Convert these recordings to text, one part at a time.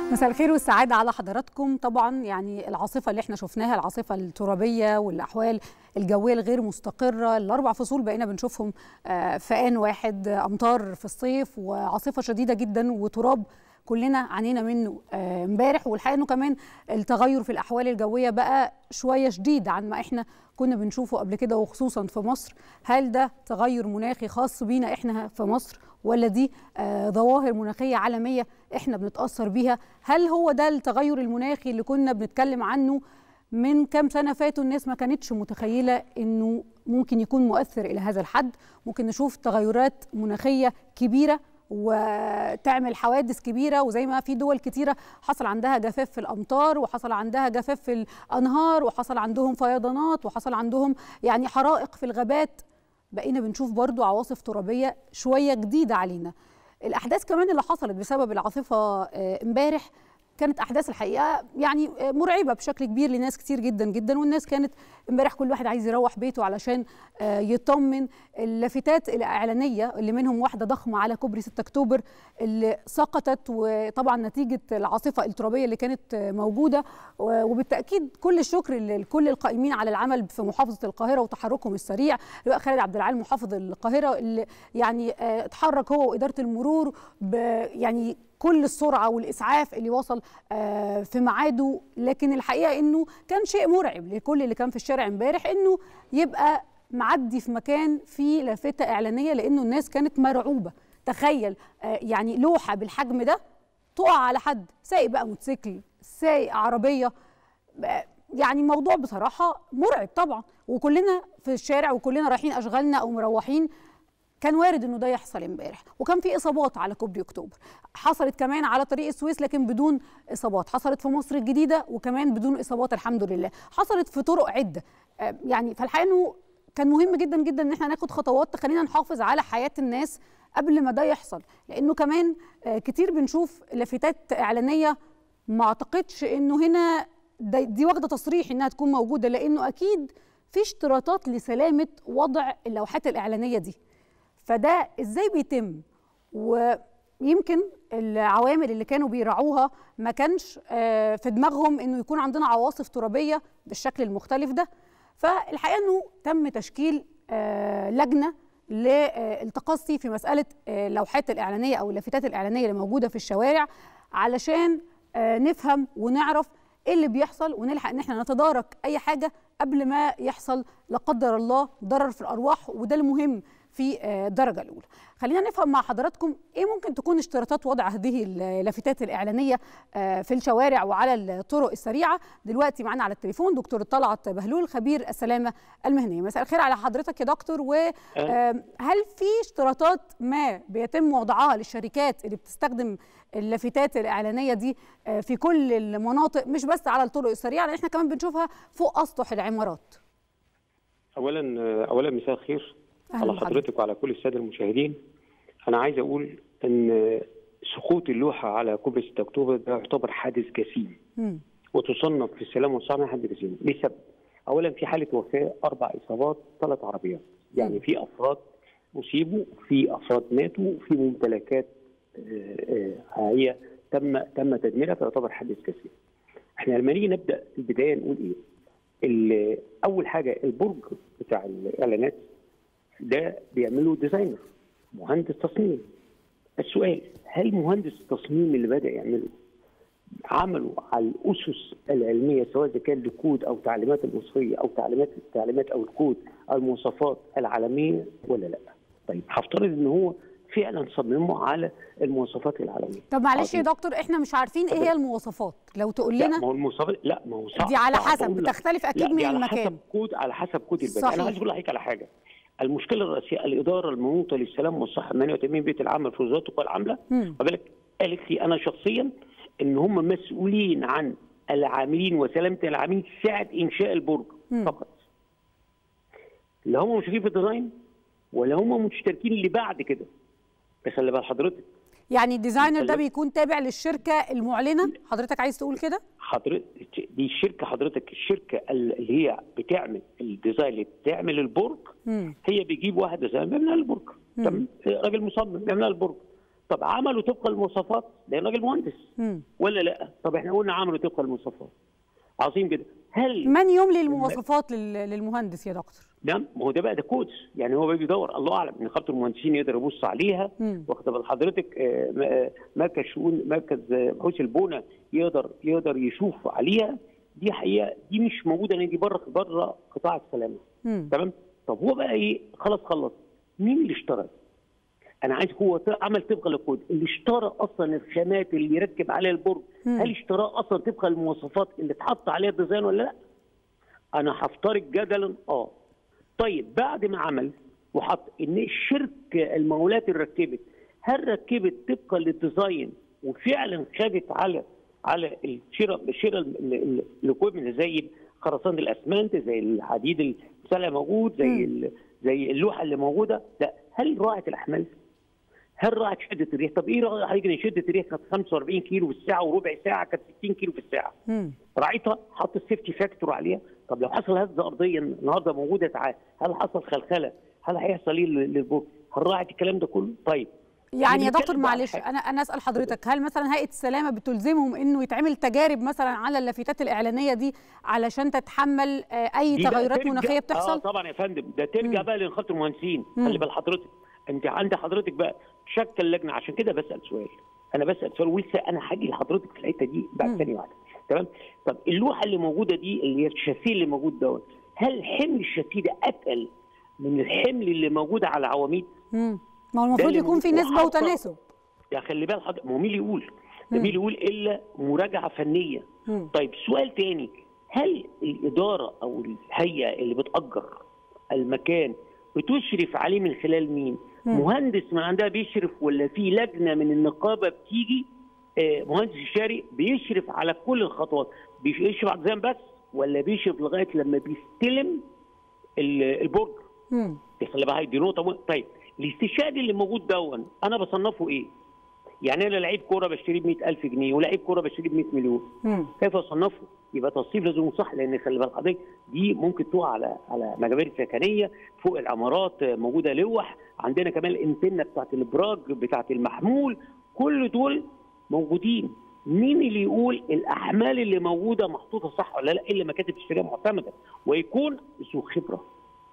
مساء الخير والسعادة على حضراتكم طبعا يعني العاصفة اللي احنا شفناها العاصفة الترابية والأحوال الجوية الغير مستقرة الأربع فصول بقينا بنشوفهم في آن واحد أمطار في الصيف وعاصفة شديدة جدا وتراب كلنا عانينا منه امبارح والحقيقه انه كمان التغير في الاحوال الجويه بقى شويه شديد عن ما احنا كنا بنشوفه قبل كده وخصوصا في مصر هل ده تغير مناخي خاص بينا احنا في مصر ولا دي آه ظواهر مناخيه عالميه احنا بنتاثر بيها هل هو ده التغير المناخي اللي كنا بنتكلم عنه من كام سنه فاتوا الناس ما كانتش متخيله انه ممكن يكون مؤثر الى هذا الحد ممكن نشوف تغيرات مناخيه كبيره وتعمل حوادث كبيره وزي ما في دول كتيره حصل عندها جفاف في الامطار وحصل عندها جفاف في الانهار وحصل عندهم فيضانات وحصل عندهم يعني حرائق في الغابات بقينا بنشوف برضو عواصف ترابيه شويه جديده علينا الاحداث كمان اللي حصلت بسبب العاصفه امبارح كانت احداث الحقيقه يعني مرعبه بشكل كبير لناس كتير جدا جدا والناس كانت امبارح كل واحد عايز يروح بيته علشان يطمن اللافتات الاعلانيه اللي منهم واحده ضخمه على كوبري 6 اكتوبر اللي سقطت وطبعا نتيجه العاصفه الترابيه اللي كانت موجوده وبالتاكيد كل الشكر لكل القائمين على العمل في محافظه القاهره وتحركهم السريع لواء خالد عبد العال محافظ القاهره اللي يعني اتحرك هو واداره المرور يعني كل السرعه والاسعاف اللي وصل في ميعاده لكن الحقيقه انه كان شيء مرعب لكل اللي كان في الشارع امبارح انه يبقى معدي في مكان فيه لافته اعلانيه لانه الناس كانت مرعوبه تخيل يعني لوحه بالحجم ده تقع على حد سايق بقى موتوسيكل سايق عربيه يعني موضوع بصراحه مرعب طبعا وكلنا في الشارع وكلنا رايحين اشغالنا او مروحين كان وارد انه ده يحصل امبارح وكان في اصابات على كوبري اكتوبر حصلت كمان على طريق السويس لكن بدون اصابات حصلت في مصر الجديده وكمان بدون اصابات الحمد لله حصلت في طرق عده يعني فالحقيقه انه كان مهم جدا جدا ان احنا ناخد خطوات تخلينا نحافظ على حياه الناس قبل ما ده يحصل لانه كمان كتير بنشوف لافتات اعلانيه ما اعتقدش انه هنا دي واخده تصريح انها تكون موجوده لانه اكيد في اشتراطات لسلامه وضع اللوحات الاعلانيه دي فده ازاي بيتم ويمكن العوامل اللي كانوا بيراعوها ما كانش في دماغهم انه يكون عندنا عواصف ترابيه بالشكل المختلف ده فالحقيقه انه تم تشكيل لجنه للتقصي في مساله اللوحات الاعلانيه او اللافتات الاعلانيه اللي موجوده في الشوارع علشان نفهم ونعرف ايه اللي بيحصل ونلحق ان احنا نتدارك اي حاجه قبل ما يحصل لا قدر الله ضرر في الارواح وده المهم في الدرجة الأولى خلينا نفهم مع حضراتكم إيه ممكن تكون اشتراطات وضع هذه اللافتات الإعلانية في الشوارع وعلى الطرق السريعة دلوقتي معانا على التليفون دكتور طلعت بهلول خبير السلامة المهنية مساء الخير على حضرتك يا دكتور وهل في اشتراطات ما بيتم وضعها للشركات اللي بتستخدم اللافتات الإعلانية دي في كل المناطق مش بس على الطرق السريعة لأن احنا كمان بنشوفها فوق أسطح العمارات أولا أولا مساء الخير على حضرتك وعلى كل الساده المشاهدين انا عايز اقول ان سقوط اللوحه على كوبري 6 اكتوبر ده يعتبر حادث جسيم وتصنف في السلام والصنع حادث جسيم لسبب اولا في حاله وفاه اربع اصابات ثلاث عربيات يعني م. في افراد اصيبوا في افراد ماتوا في ممتلكات هي تم تم تدميرها فيعتبر حادث جسيم احنا لما نيجي نبدا البدايه نقول ايه اول حاجه البرج بتاع الاعلانات ده بيعمله ديزاينر مهندس تصميم السؤال هل مهندس التصميم اللي بدا يعمله عمله على الاسس العلميه سواء اذا كان لكود او تعليمات المصريه او تعليمات التعليمات او الكود او المواصفات العالميه ولا لا؟ طيب هفترض ان هو فعلا صممه على المواصفات العالميه طب معلش يا دكتور احنا مش عارفين ايه هي المواصفات لو تقول لنا لا ما هو المواصفات لا ما هو صعب دي على حسب بتختلف اكيد من على المكان حسب كود على حسب كود البلد انا عايز اقول لحضرتك على حاجه المشكله الرئيسيه الاداره المنوطه للسلام والصحه المهنيه وتامين بيئه العمل في وزاره القوى العامله بالك قالت لي انا شخصيا ان هم مسؤولين عن العاملين وسلامه العاملين ساعه انشاء البرج مم. فقط لا هم مشرفين في الديزاين ولا هم مشتركين اللي بعد كده خلي بال حضرتك يعني الديزاينر ده بيكون تابع للشركه المعلنه حضرتك عايز تقول كده حضرتك دي الشركه حضرتك الشركه اللي هي بتعمل الديزاين اللي بتعمل البرج مم. هي بيجيب واحد ديزاين بيعمل البرج تمام راجل مصمم بيعمل البرج طب عملوا طبق المواصفات ده راجل مهندس مم. ولا لا طب احنا قلنا عملوا طبق المواصفات عظيم جدا هل من يملي المواصفات لل- للمهندس يا دكتور نعم ما هو ده بقى ده كودز يعني هو بيجي يدور الله اعلم ان خط المهندسين يقدر يبص عليها مم. واخد بال حضرتك آه، م- آه، مركز شؤون مركز آه، بحوث البنى يقدر يقدر يشوف عليها دي حقيقه دي مش موجوده لان دي بره بره قطاع السلامه مم. تمام طب هو بقى ايه خلاص خلص مين اللي اشترى انا عايز هو ط- عمل طبقا للكود اللي اشترى اصلا الخامات اللي يركب عليها البرج مم. هل اشتراه اصلا طبقا للمواصفات اللي اتحط عليها الديزاين ولا لا انا هفترض جدلا اه طيب بعد ما عمل وحط ان الشركه المقاولات اللي ركبت هل ركبت طبقا للديزاين وفعلا خدت على على الشراء الشراء الاكويبمنت زي خرسانه الاسمنت زي الحديد المسلح موجود زي مم. ال- زي اللوحه اللي موجوده لا هل راعت الاحمال؟ هل راعت شده الريح؟ طب ايه رايك حضرتك ان شده الريح كانت 45 كيلو في الساعه وربع ساعه كانت 60 كيلو في الساعه؟ مم. راعيتها حط السيفتي فاكتور عليها طب لو حصل هزه ارضيه النهارده موجوده تعال هل حصل خلخله هل هيحصل ايه لل- للبرج هل راعت الكلام ده كله طيب يعني يا بنتكلم دكتور بقى عن معلش حاجة. انا انا اسال حضرتك هل مثلا هيئه السلامه بتلزمهم انه يتعمل تجارب مثلا على اللافتات الاعلانيه دي علشان تتحمل آه، اي دي بقى تغيرات ترجع- مناخيه اه بتحصل طبعا يا فندم ده ترجع مم. بقى لخط المهندسين مم. خلي بال حضرتك انت عند حضرتك بقى شكل لجنه عشان كده بسال سؤال انا بسال سؤال ولسه انا هاجي لحضرتك في الحته دي مم. بعد ثانيه واحده تمام طب اللوحه اللي موجوده دي اللي هي الشاسيه اللي موجود دوت هل حمل الشاسيه ده اتقل من الحمل اللي موجود على العواميد مم. ما هو المفروض اللي يكون في موجود. نسبه وحاطة- وتناسب يا خلي بال حضرتك ما هو مين اللي يقول؟ ده مم. مين اللي يقول الا مراجعه فنيه مم. طيب سؤال تاني هل الاداره او الهيئه اللي بتاجر المكان بتشرف عليه من خلال مين؟ مم. مهندس من عندها بيشرف ولا في لجنه من النقابه بتيجي آه، مهندس استشاري بيشرف على كل الخطوات بيشرف على الديزاين بس ولا بيشرف لغايه لما بيستلم ال- البرج مم. خلي بالك دي نقطه مهمة. طيب الاستشهاد اللي موجود دون انا بصنفه ايه؟ يعني انا لعيب كوره بشتريه ب 100000 جنيه ولاعيب كوره بشتريه ب 100 مليون مم. كيف اصنفه؟ يبقى تصنيف لازم يكون صح لان خلي بالك حضرتك دي ممكن تقع على على مجامير سكنيه فوق العمارات آه، موجوده لوح عندنا كمان الانتنه بتاعت الابراج بتاعت المحمول كل دول موجودين مين اللي يقول الاحمال اللي موجوده محطوطه صح ولا لا الا مكاتب تشتريها معتمده ويكون ذو خبره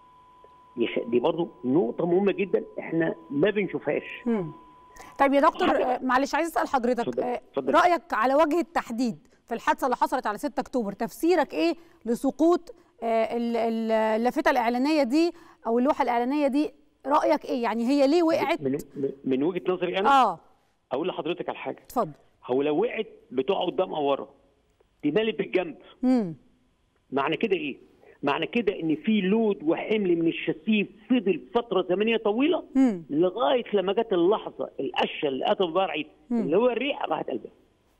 دي خ- دي برضو نقطه مهمه جدا احنا ما بنشوفهاش مم. طيب يا دكتور حاجة- آه، معلش عايز اسال حضرتك اتفضل، آه، اتفضل. رايك على وجه التحديد في الحادثه اللي حصلت على 6 اكتوبر تفسيرك ايه لسقوط آه، ال- ال- اللافته الاعلانيه دي او اللوحه الاعلانيه دي رايك ايه يعني هي ليه وقعت من من وجهه نظري انا اه اقول لحضرتك على حاجه اتفضل هو لو وقعت بتقع قدام او ورا دي مالت بالجنب امم معنى كده ايه؟ معنى كده ان في لود وحمل من الشاسيه فضل فتره زمنيه طويله امم لغايه لما جت اللحظه القشه اللي قتل ضرعي مم. اللي هو الريح راحت قلبها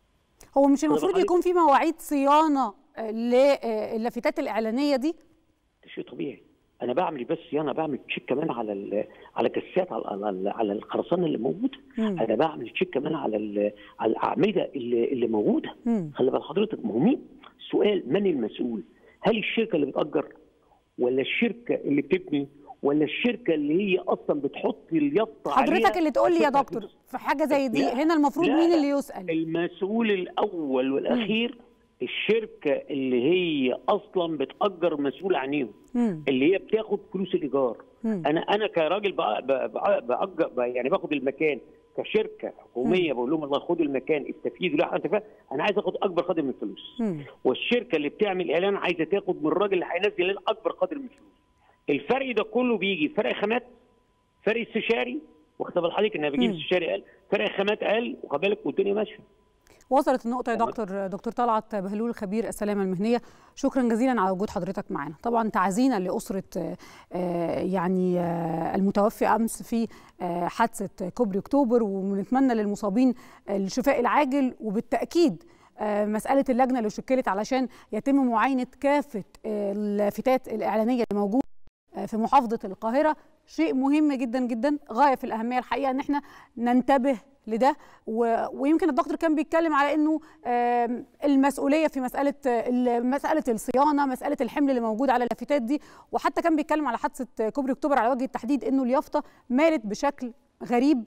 هو مش المفروض بحضرتك- يكون في مواعيد صيانه آه، للافتات الاعلانيه دي ده شيء طبيعي انا بعمل بس انا بعمل تشيك كمان على ال على كاسات على على, على الخرسانه اللي موجوده مم. انا بعمل تشيك كمان على ال- على الاعمده اللي, اللي موجوده مم. خلي بال حضرتك ما هو مين السؤال من المسؤول هل الشركه اللي بتاجر ولا الشركه اللي بتبني ولا الشركه اللي هي اصلا بتحط اليافطه حضرتك عليها اللي تقول لي يا عشان دكتور تحدث؟ في حاجه زي دي لا، هنا المفروض لا، مين لا. اللي يسال المسؤول الاول والاخير الشركه اللي هي اصلا بتاجر مسؤول عنيهم مم. اللي هي بتاخد فلوس الايجار مم. انا انا كراجل بأ- بأ- بأ- باجر بأ- يعني باخد المكان كشركه حكوميه بقول لهم الله خدوا المكان استفيدوا لا انت فاهم انا عايز اخد اكبر قدر من الفلوس مم. والشركه اللي بتعمل اعلان عايزه تاخد من الراجل اللي هينزل لنا اكبر قدر من الفلوس الفرق ده كله بيجي فرق خامات فرق استشاري واخد بال حضرتك ان انا بجيب مم. استشاري اقل فرق خامات اقل وخد بالك والدنيا ماشيه وصلت النقطة يا تمام. دكتور دكتور طلعت بهلول خبير السلامة المهنية شكرا جزيلا على وجود حضرتك معنا طبعا تعزينا لأسرة آه، آه، يعني آه، المتوفي أمس في آه، حادثة كوبري أكتوبر ونتمنى للمصابين الشفاء العاجل وبالتأكيد آه، مسألة اللجنة اللي شكلت علشان يتم معاينة كافة آه، اللافتات الإعلانية اللي موجودة آه، في محافظة القاهرة شيء مهم جدا جدا غاية في الأهمية الحقيقة إن احنا ننتبه لده و... ويمكن الدكتور كان بيتكلم على انه آم، المسؤوليه في مساله ال- مساله الصيانه مساله الحمل اللي موجود على اللافتات دي وحتى كان بيتكلم على حادثه كوبري اكتوبر على وجه التحديد انه اليافطه مالت بشكل غريب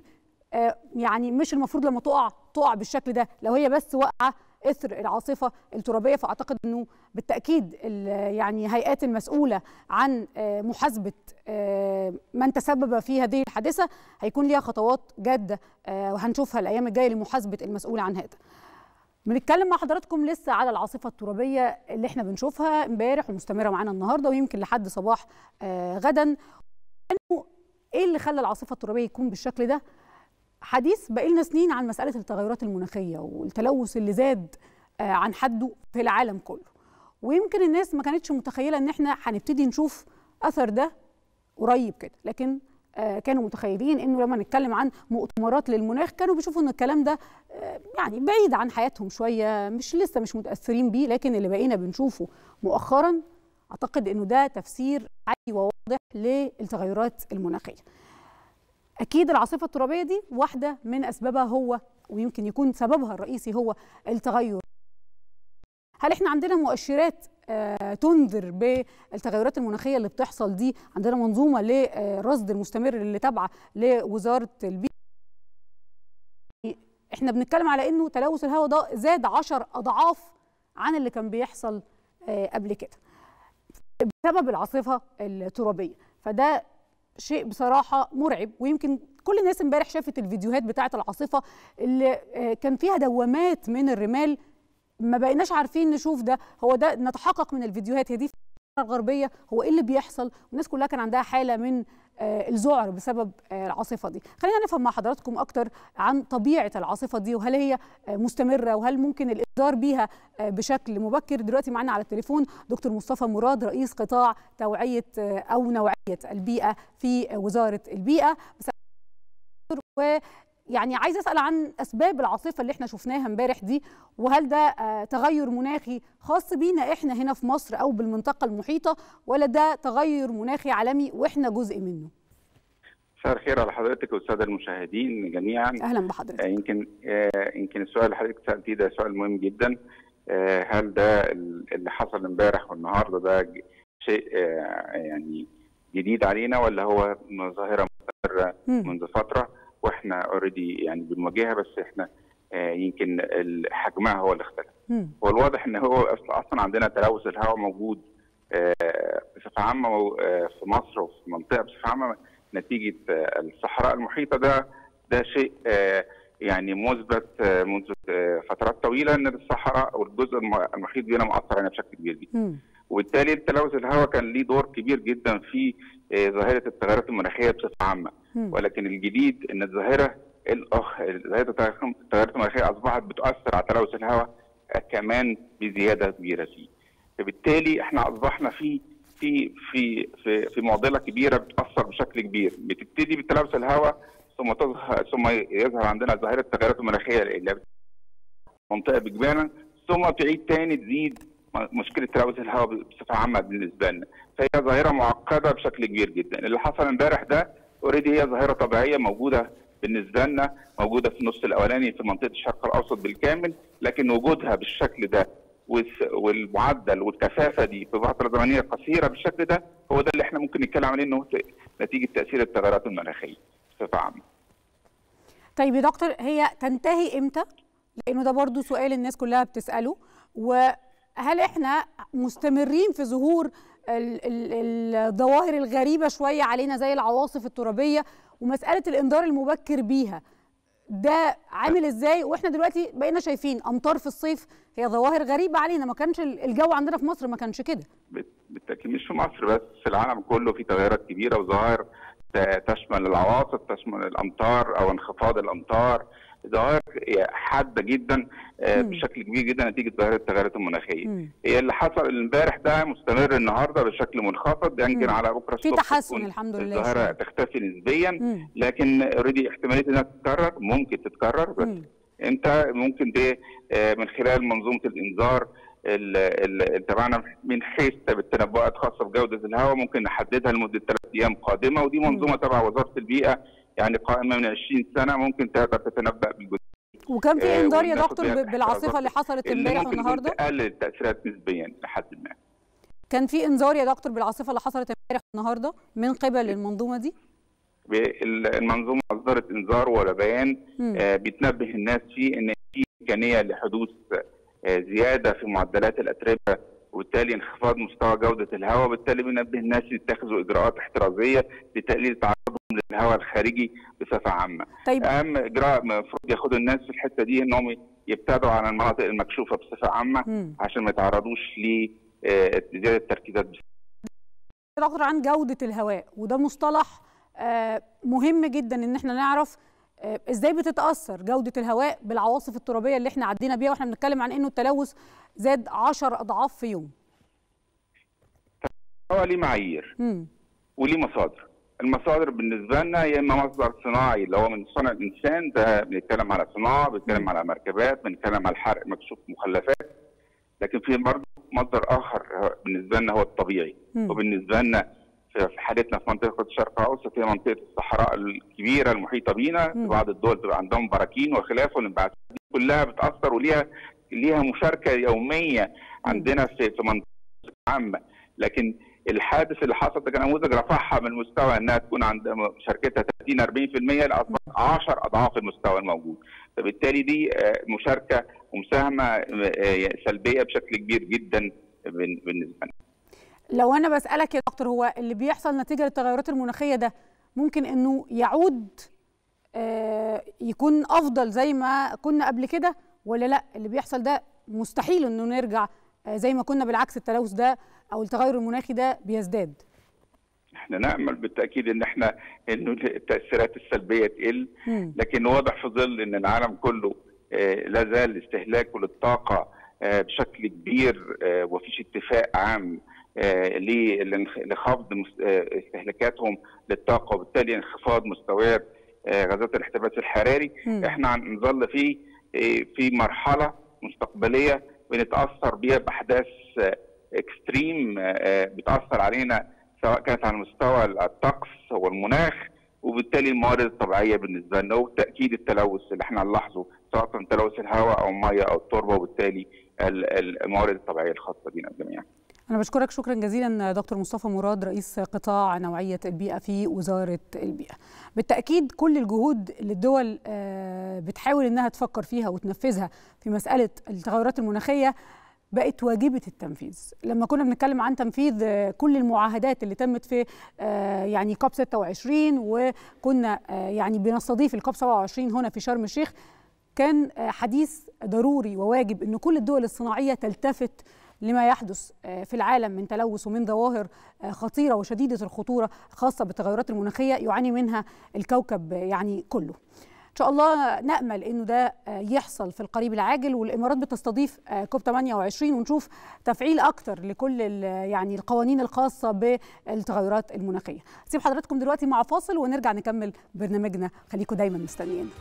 يعني مش المفروض لما تقع تقع بالشكل ده لو هي بس واقعه اثر العاصفه الترابيه فاعتقد انه بالتاكيد يعني هيئات المسؤوله عن محاسبه من تسبب في هذه الحادثه هيكون ليها خطوات جاده وهنشوفها الايام الجايه لمحاسبه المسؤول عن هذا. بنتكلم مع حضراتكم لسه على العاصفه الترابيه اللي احنا بنشوفها امبارح ومستمره معانا النهارده ويمكن لحد صباح غدا انه ايه اللي خلى العاصفه الترابيه يكون بالشكل ده؟ حديث بقالنا سنين عن مساله التغيرات المناخيه والتلوث اللي زاد عن حده في العالم كله ويمكن الناس ما كانتش متخيله ان احنا هنبتدي نشوف اثر ده قريب كده لكن كانوا متخيلين انه لما نتكلم عن مؤتمرات للمناخ كانوا بيشوفوا ان الكلام ده يعني بعيد عن حياتهم شويه مش لسه مش متاثرين بيه لكن اللي بقينا بنشوفه مؤخرا اعتقد انه ده تفسير حي وواضح للتغيرات المناخيه اكيد العاصفه الترابيه دي واحده من اسبابها هو ويمكن يكون سببها الرئيسي هو التغير هل احنا عندنا مؤشرات آه تنذر بالتغيرات المناخيه اللي بتحصل دي عندنا منظومه للرصد المستمر اللي تابعه لوزاره البيئه احنا بنتكلم على انه تلوث الهواء ده زاد 10 اضعاف عن اللي كان بيحصل آه قبل كده بسبب العاصفه الترابيه فده شيء بصراحه مرعب ويمكن كل الناس امبارح شافت الفيديوهات بتاعه العاصفه اللي كان فيها دوامات من الرمال ما بقيناش عارفين نشوف ده هو ده نتحقق من الفيديوهات هي دي الغربيه هو ايه اللي بيحصل والناس كلها كان عندها حاله من الذعر بسبب العاصفه دي خلينا نفهم مع حضراتكم اكتر عن طبيعه العاصفه دي وهل هي مستمره وهل ممكن الانذار بيها بشكل مبكر دلوقتي معانا على التليفون دكتور مصطفى مراد رئيس قطاع توعيه او نوعيه البيئه في وزاره البيئه و يعني عايز اسال عن اسباب العاصفه اللي احنا شفناها امبارح دي وهل ده تغير مناخي خاص بينا احنا هنا في مصر او بالمنطقه المحيطه ولا ده تغير مناخي عالمي واحنا جزء منه مساء الخير على حضرتك والساده المشاهدين جميعا اهلا بحضرتك يمكن يمكن السؤال اللي حضرتك سالتيه ده سؤال مهم جدا هل ده اللي حصل امبارح والنهارده ده شيء يعني جديد علينا ولا هو ظاهره مستمره منذ فتره واحنا اوريدي يعني بنواجهها بس احنا آه يمكن حجمها هو اللي اختلف. هو الواضح ان هو اصلا عندنا تلوث الهواء موجود آه بصفه عامه آه في مصر وفي المنطقه بصفه عامه نتيجه الصحراء المحيطه ده ده شيء يعني مثبت منذ فترات طويله ان الصحراء والجزء المحيط بينا مؤثر علينا بشكل كبير جدا. وبالتالي تلوث الهواء كان ليه دور كبير جدا في ظاهره التغيرات المناخيه بصفه عامه ولكن الجديد ان الظاهره الاخ ظاهره التغيرات المناخيه اصبحت بتؤثر على تلوث الهواء كمان بزياده كبيره فيه فبالتالي احنا اصبحنا في في في في, في معضله كبيره بتاثر بشكل كبير بتبتدي بتلوث الهواء ثم تظهر ثم يظهر عندنا ظاهره التغيرات المناخيه اللي منطقه بجبانا ثم تعيد تاني تزيد مشكله تلوث الهواء بصفه عامه بالنسبه لنا فهي ظاهره معقده بشكل كبير جدا اللي حصل امبارح ده اوريدي هي ظاهره طبيعيه موجوده بالنسبه لنا موجوده في النص الاولاني في منطقه الشرق الاوسط بالكامل لكن وجودها بالشكل ده والمعدل والكثافه دي في فتره زمنيه قصيره بالشكل ده هو ده اللي احنا ممكن نتكلم عليه انه نتيجه تاثير التغيرات المناخيه بصفه عامه. طيب يا دكتور هي تنتهي امتى؟ لانه ده برضو سؤال الناس كلها بتساله وهل احنا مستمرين في ظهور الظواهر الغريبه شويه علينا زي العواصف الترابيه ومساله الانذار المبكر بيها ده عامل ازاي واحنا دلوقتي بقينا شايفين امطار في الصيف هي ظواهر غريبه علينا ما كانش الجو عندنا في مصر ما كانش كده بالتاكيد مش في مصر بس في العالم كله في تغيرات كبيره وظواهر تشمل العواصف تشمل الامطار او انخفاض الامطار ظواهر حاده جدا بشكل كبير جدا نتيجه ظاهره التغيرات المناخيه. هي اللي حصل امبارح ده مستمر النهارده بشكل منخفض يمكن على بكره في تحسن الحمد لله الظاهره تختفي نسبيا مم. لكن اوريدي احتماليه انها تتكرر ممكن تتكرر بس مم. امتى ممكن ده من خلال منظومه الانذار اللي تبعنا من حيث التنبؤات خاصه بجوده الهواء ممكن نحددها لمده ثلاث ايام قادمه ودي منظومه تبع وزاره البيئه يعني قائمه من 20 سنه ممكن تقدر تتنبا بالجزء وكان في انذار يا دكتور بالعاصفه اللي حصلت امبارح والنهارده تقلل التاثيرات نسبيا لحد ما كان في انذار يا دكتور بالعاصفه اللي حصلت امبارح والنهارده من قبل المنظومه دي المنظومه اصدرت انذار ولا بيان آه بتنبه الناس فيه ان في امكانيه لحدوث آه زياده في معدلات الاتربه وبالتالي انخفاض مستوى جوده الهواء وبالتالي بننبه الناس يتخذوا اجراءات احترازيه لتقليل تعرضهم للهواء الخارجي بصفه عامه. طيب. اهم اجراء المفروض ياخدوا الناس في الحته دي انهم يبتعدوا عن المناطق المكشوفه بصفه عامه م. عشان ما يتعرضوش لزياده التركيزات دكتور عن جوده الهواء وده مصطلح مهم جدا ان احنا نعرف ازاي بتتاثر جوده الهواء بالعواصف الترابيه اللي احنا عدينا بيها واحنا بنتكلم عن انه التلوث زاد 10 اضعاف في يوم. هو ليه معايير وليه مصادر. المصادر بالنسبه لنا يا اما مصدر صناعي اللي هو من صنع الانسان ده بنتكلم على صناعه بنتكلم على مركبات بنتكلم على حرق مكشوف مخلفات لكن في برضه مصدر اخر بالنسبه لنا هو الطبيعي م. وبالنسبه لنا في حالتنا في منطقه الشرق الاوسط هي منطقه الصحراء الكبيره المحيطه بينا في بعض الدول بتبقى عندهم براكين وخلافه والانبعاثات دي كلها بتاثر وليها ليها مشاركه يوميه عندنا في في منطقه عامه لكن الحادث اللي حصل ده كان نموذج رفعها من مستوى انها تكون عند مشاركتها 30 40% لاصبح 10 اضعاف المستوى الموجود فبالتالي دي مشاركه ومساهمه سلبيه بشكل كبير جدا بالنسبه لنا لو انا بسالك يا دكتور هو اللي بيحصل نتيجه للتغيرات المناخيه ده ممكن انه يعود آه يكون افضل زي ما كنا قبل كده ولا لا اللي بيحصل ده مستحيل انه نرجع آه زي ما كنا بالعكس التلوث ده او التغير المناخي ده بيزداد احنا نامل بالتاكيد ان احنا انه التاثيرات السلبيه تقل لكن واضح في ظل ان العالم كله آه لا زال استهلاكه للطاقه بشكل كبير ومفيش اتفاق عام لخفض استهلاكاتهم للطاقه وبالتالي انخفاض مستويات غازات الاحتباس الحراري م. احنا هنظل في في مرحله مستقبليه بنتاثر بيها باحداث اكستريم بتاثر علينا سواء كانت على مستوى الطقس والمناخ وبالتالي الموارد الطبيعيه بالنسبه لنا وتاكيد التلوث اللي احنا هنلاحظه سواء كان تلوث الهواء او الميه او التربه وبالتالي الموارد الطبيعيه الخاصه بنا جميعا. أنا بشكرك شكرا جزيلا دكتور مصطفى مراد رئيس قطاع نوعية البيئة في وزارة البيئة بالتأكيد كل الجهود اللي الدول بتحاول أنها تفكر فيها وتنفذها في مسألة التغيرات المناخية بقت واجبة التنفيذ لما كنا بنتكلم عن تنفيذ كل المعاهدات اللي تمت في يعني كوب 26 وكنا يعني بنستضيف الكوب 27 هنا في شرم الشيخ كان حديث ضروري وواجب أن كل الدول الصناعية تلتفت لما يحدث في العالم من تلوث ومن ظواهر خطيره وشديده الخطوره خاصه بالتغيرات المناخيه يعاني منها الكوكب يعني كله. ان شاء الله نامل انه ده يحصل في القريب العاجل والامارات بتستضيف كوب 28 ونشوف تفعيل اكتر لكل يعني القوانين الخاصه بالتغيرات المناخيه. سيب حضراتكم دلوقتي مع فاصل ونرجع نكمل برنامجنا خليكم دايما مستنيين.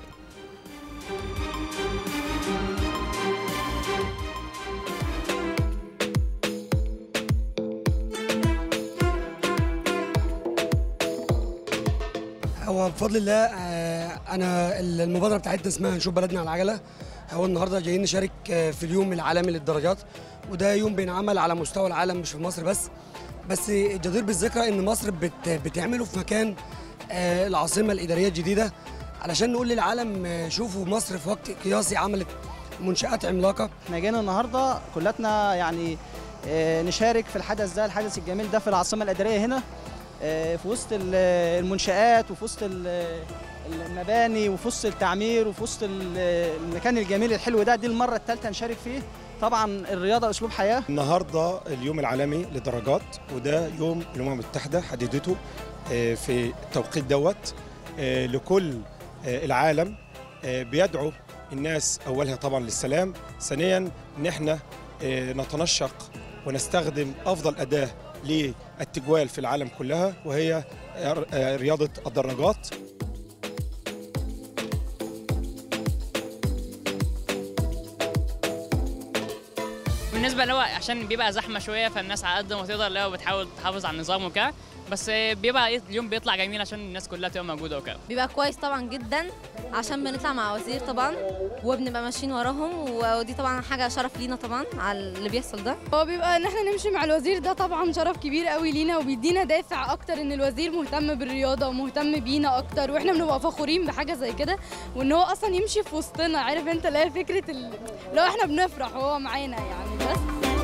هو بفضل الله انا المبادره بتاعتنا اسمها نشوف بلدنا على العجله هو النهارده جايين نشارك في اليوم العالمي للدرجات وده يوم بينعمل على مستوى العالم مش في مصر بس بس جدير بالذكر ان مصر بت بتعمله في مكان العاصمه الاداريه الجديده علشان نقول للعالم شوفوا مصر في وقت قياسي عملت منشات عملاقه احنا جينا النهارده كلتنا يعني نشارك في الحدث ده الحدث الجميل ده في العاصمه الاداريه هنا في وسط المنشآت وفي وسط المباني وفي وسط التعمير وفي وسط المكان الجميل الحلو ده دي المرة الثالثة نشارك فيه طبعا الرياضة أسلوب حياة النهاردة اليوم العالمي للدرجات وده يوم الأمم المتحدة حددته في التوقيت دوت لكل العالم بيدعو الناس أولها طبعا للسلام ثانيا إن احنا نتنشق ونستخدم أفضل أداة للتجوال في العالم كلها وهي رياضة الدراجات بالنسبه اللي هو عشان بيبقى زحمه شويه فالناس على قد ما تقدر اللي هو بتحاول تحافظ على النظام وكده بس بيبقى اليوم بيطلع جميل عشان الناس كلها تبقى موجوده وكده بيبقى كويس طبعا جدا عشان بنطلع مع وزير طبعا وبنبقى ماشيين وراهم ودي طبعا حاجه شرف لينا طبعا على اللي بيحصل ده هو بيبقى ان احنا نمشي مع الوزير ده طبعا شرف كبير قوي لينا وبيدينا دافع اكتر ان الوزير مهتم بالرياضه ومهتم بينا اكتر واحنا بنبقى فخورين بحاجه زي كده وان هو اصلا يمشي في وسطنا عارف انت اللي هي فكره ال- لو احنا بنفرح وهو معانا يعني بس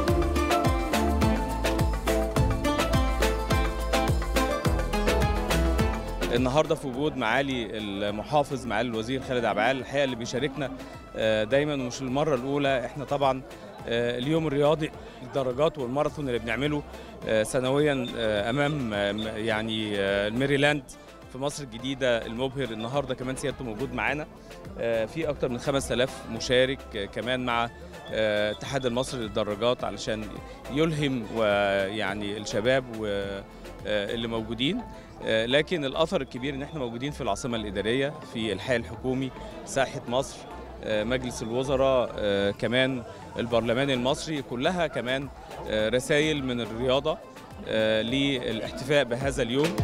النهارده في وجود معالي المحافظ معالي الوزير خالد عبعال الحقيقه اللي بيشاركنا آه، دايما ومش المره الاولى احنا طبعا آه، اليوم الرياضي الدرجات والماراثون اللي بنعمله آه، سنويا آه، امام آه، م- يعني آه، الميريلاند في مصر الجديده المبهر النهارده كمان سيادته موجود معانا آه، في اكتر من 5000 مشارك آه، كمان مع آه، اتحاد المصري للدراجات علشان يلهم ويعني الشباب و آه، اللي موجودين آه، لكن الاثر الكبير ان احنا موجودين في العاصمه الاداريه في الحي الحكومي ساحه مصر آه، مجلس الوزراء آه، كمان البرلمان المصري كلها كمان آه، رسائل من الرياضه آه، للاحتفاء بهذا اليوم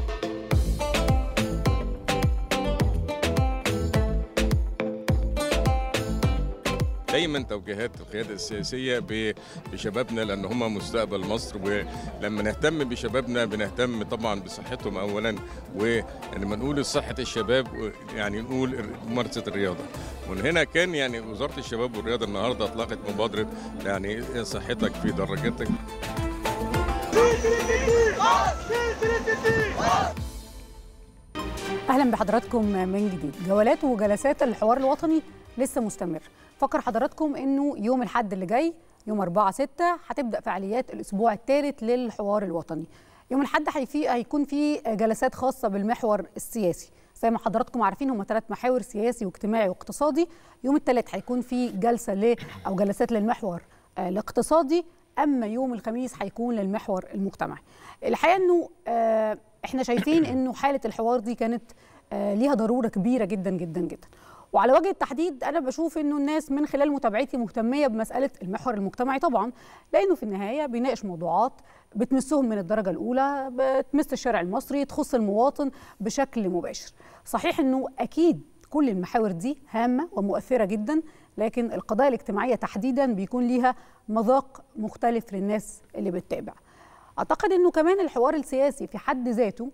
دايما توجيهات القياده السياسيه ب- بشبابنا لان هم مستقبل مصر ولما نهتم بشبابنا بنهتم طبعا بصحتهم اولا ولما نقول صحه الشباب يعني نقول ممارسه الرياضه ومن هنا كان يعني وزاره الشباب والرياضه النهارده اطلقت مبادره يعني صحتك في درجتك اهلا بحضراتكم من جديد جولات وجلسات الحوار الوطني لسه مستمر فكر حضراتكم انه يوم الحد اللي جاي يوم 4 6 هتبدا فعاليات الاسبوع الثالث للحوار الوطني يوم الحد هيفي هيكون في جلسات خاصه بالمحور السياسي زي ما حضراتكم عارفين هم ثلاث محاور سياسي واجتماعي واقتصادي يوم الثلاث هيكون في جلسه ل او جلسات للمحور آه، الاقتصادي اما يوم الخميس هيكون للمحور المجتمعي الحقيقه انه آه، احنا شايفين انه حاله الحوار دي كانت آه، ليها ضروره كبيره جدا جدا جدا وعلى وجه التحديد انا بشوف انه الناس من خلال متابعتي مهتميه بمساله المحور المجتمعي طبعا لانه في النهايه بيناقش موضوعات بتمسهم من الدرجه الاولى بتمس الشارع المصري تخص المواطن بشكل مباشر صحيح انه اكيد كل المحاور دي هامه ومؤثره جدا لكن القضايا الاجتماعيه تحديدا بيكون ليها مذاق مختلف للناس اللي بتتابع اعتقد انه كمان الحوار السياسي في حد ذاته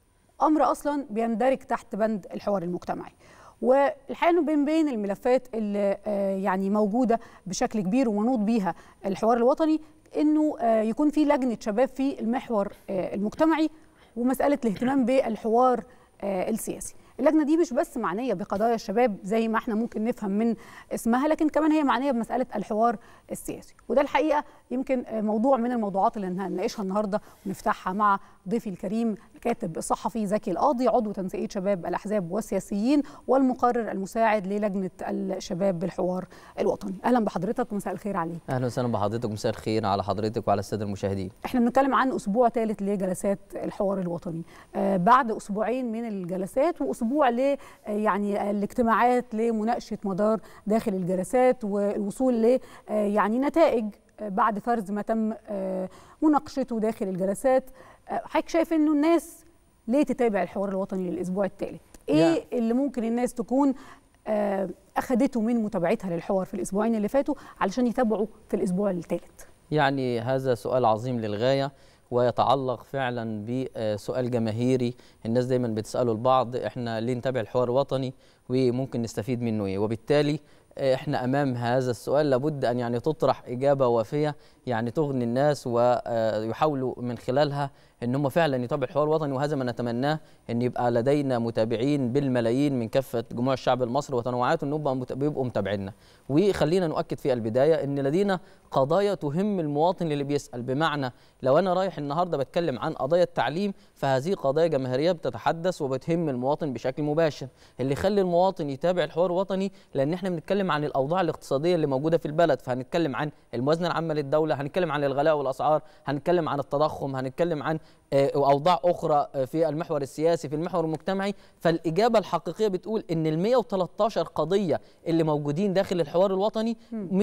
امر اصلا بيندرج تحت بند الحوار المجتمعي والحقيقه انه بين بين الملفات اللي آه، يعني موجوده بشكل كبير ومنوط بيها الحوار الوطني انه آه، يكون في لجنه شباب في المحور آه، المجتمعي ومساله الاهتمام بالحوار آه، السياسي اللجنه دي مش بس معنيه بقضايا الشباب زي ما احنا ممكن نفهم من اسمها لكن كمان هي معنيه بمساله الحوار السياسي وده الحقيقه يمكن آه، موضوع من الموضوعات اللي هنناقشها النهارده ونفتحها مع ضيفي الكريم الكاتب الصحفي زكي القاضي عضو تنسيقيه شباب الاحزاب والسياسيين والمقرر المساعد للجنه الشباب بالحوار الوطني اهلا بحضرتك ومساء الخير عليك اهلا وسهلا بحضرتك مساء الخير على حضرتك وعلى الساده المشاهدين احنا بنتكلم عن اسبوع ثالث لجلسات الحوار الوطني آه بعد اسبوعين من الجلسات واسبوع ل آه، يعني الاجتماعات لمناقشه مدار داخل الجلسات والوصول ل آه، يعني نتائج آه، بعد فرز ما تم آه، مناقشته داخل الجلسات آه، حضرتك شايف انه الناس ليه تتابع الحوار الوطني للاسبوع الثالث ايه اللي ممكن الناس تكون آه، اخذته من متابعتها للحوار في الاسبوعين اللي فاتوا علشان يتابعوا في الاسبوع الثالث يعني هذا سؤال عظيم للغايه ويتعلق فعلا بسؤال جماهيري الناس دايما بتساله البعض احنا ليه نتابع الحوار الوطني وممكن نستفيد منه ايه وبالتالي احنا امام هذا السؤال لابد ان يعني تطرح اجابه وافيه يعني تغني الناس ويحاولوا من خلالها ان هم فعلا يتابعوا الحوار الوطني وهذا ما نتمناه ان يبقى لدينا متابعين بالملايين من كافه جموع الشعب المصري وتنوعاته ان يبقى مت- بيبقوا متابعينا وخلينا نؤكد في البدايه ان لدينا قضايا تهم المواطن اللي بيسال بمعنى لو انا رايح النهارده بتكلم عن قضايا التعليم فهذه قضايا جماهيريه بتتحدث وبتهم المواطن بشكل مباشر اللي يخلي المواطن يتابع الحوار الوطني لان احنا بنتكلم عن الاوضاع الاقتصاديه اللي موجوده في البلد فهنتكلم عن الموازنه العامه للدوله هنتكلم عن الغلاء والاسعار هنتكلم عن التضخم هنتكلم عن آه، اوضاع اخرى آه، في المحور السياسي في المحور المجتمعي فالاجابه الحقيقيه بتقول ان ال 113 قضيه اللي موجودين داخل الحوار الوطني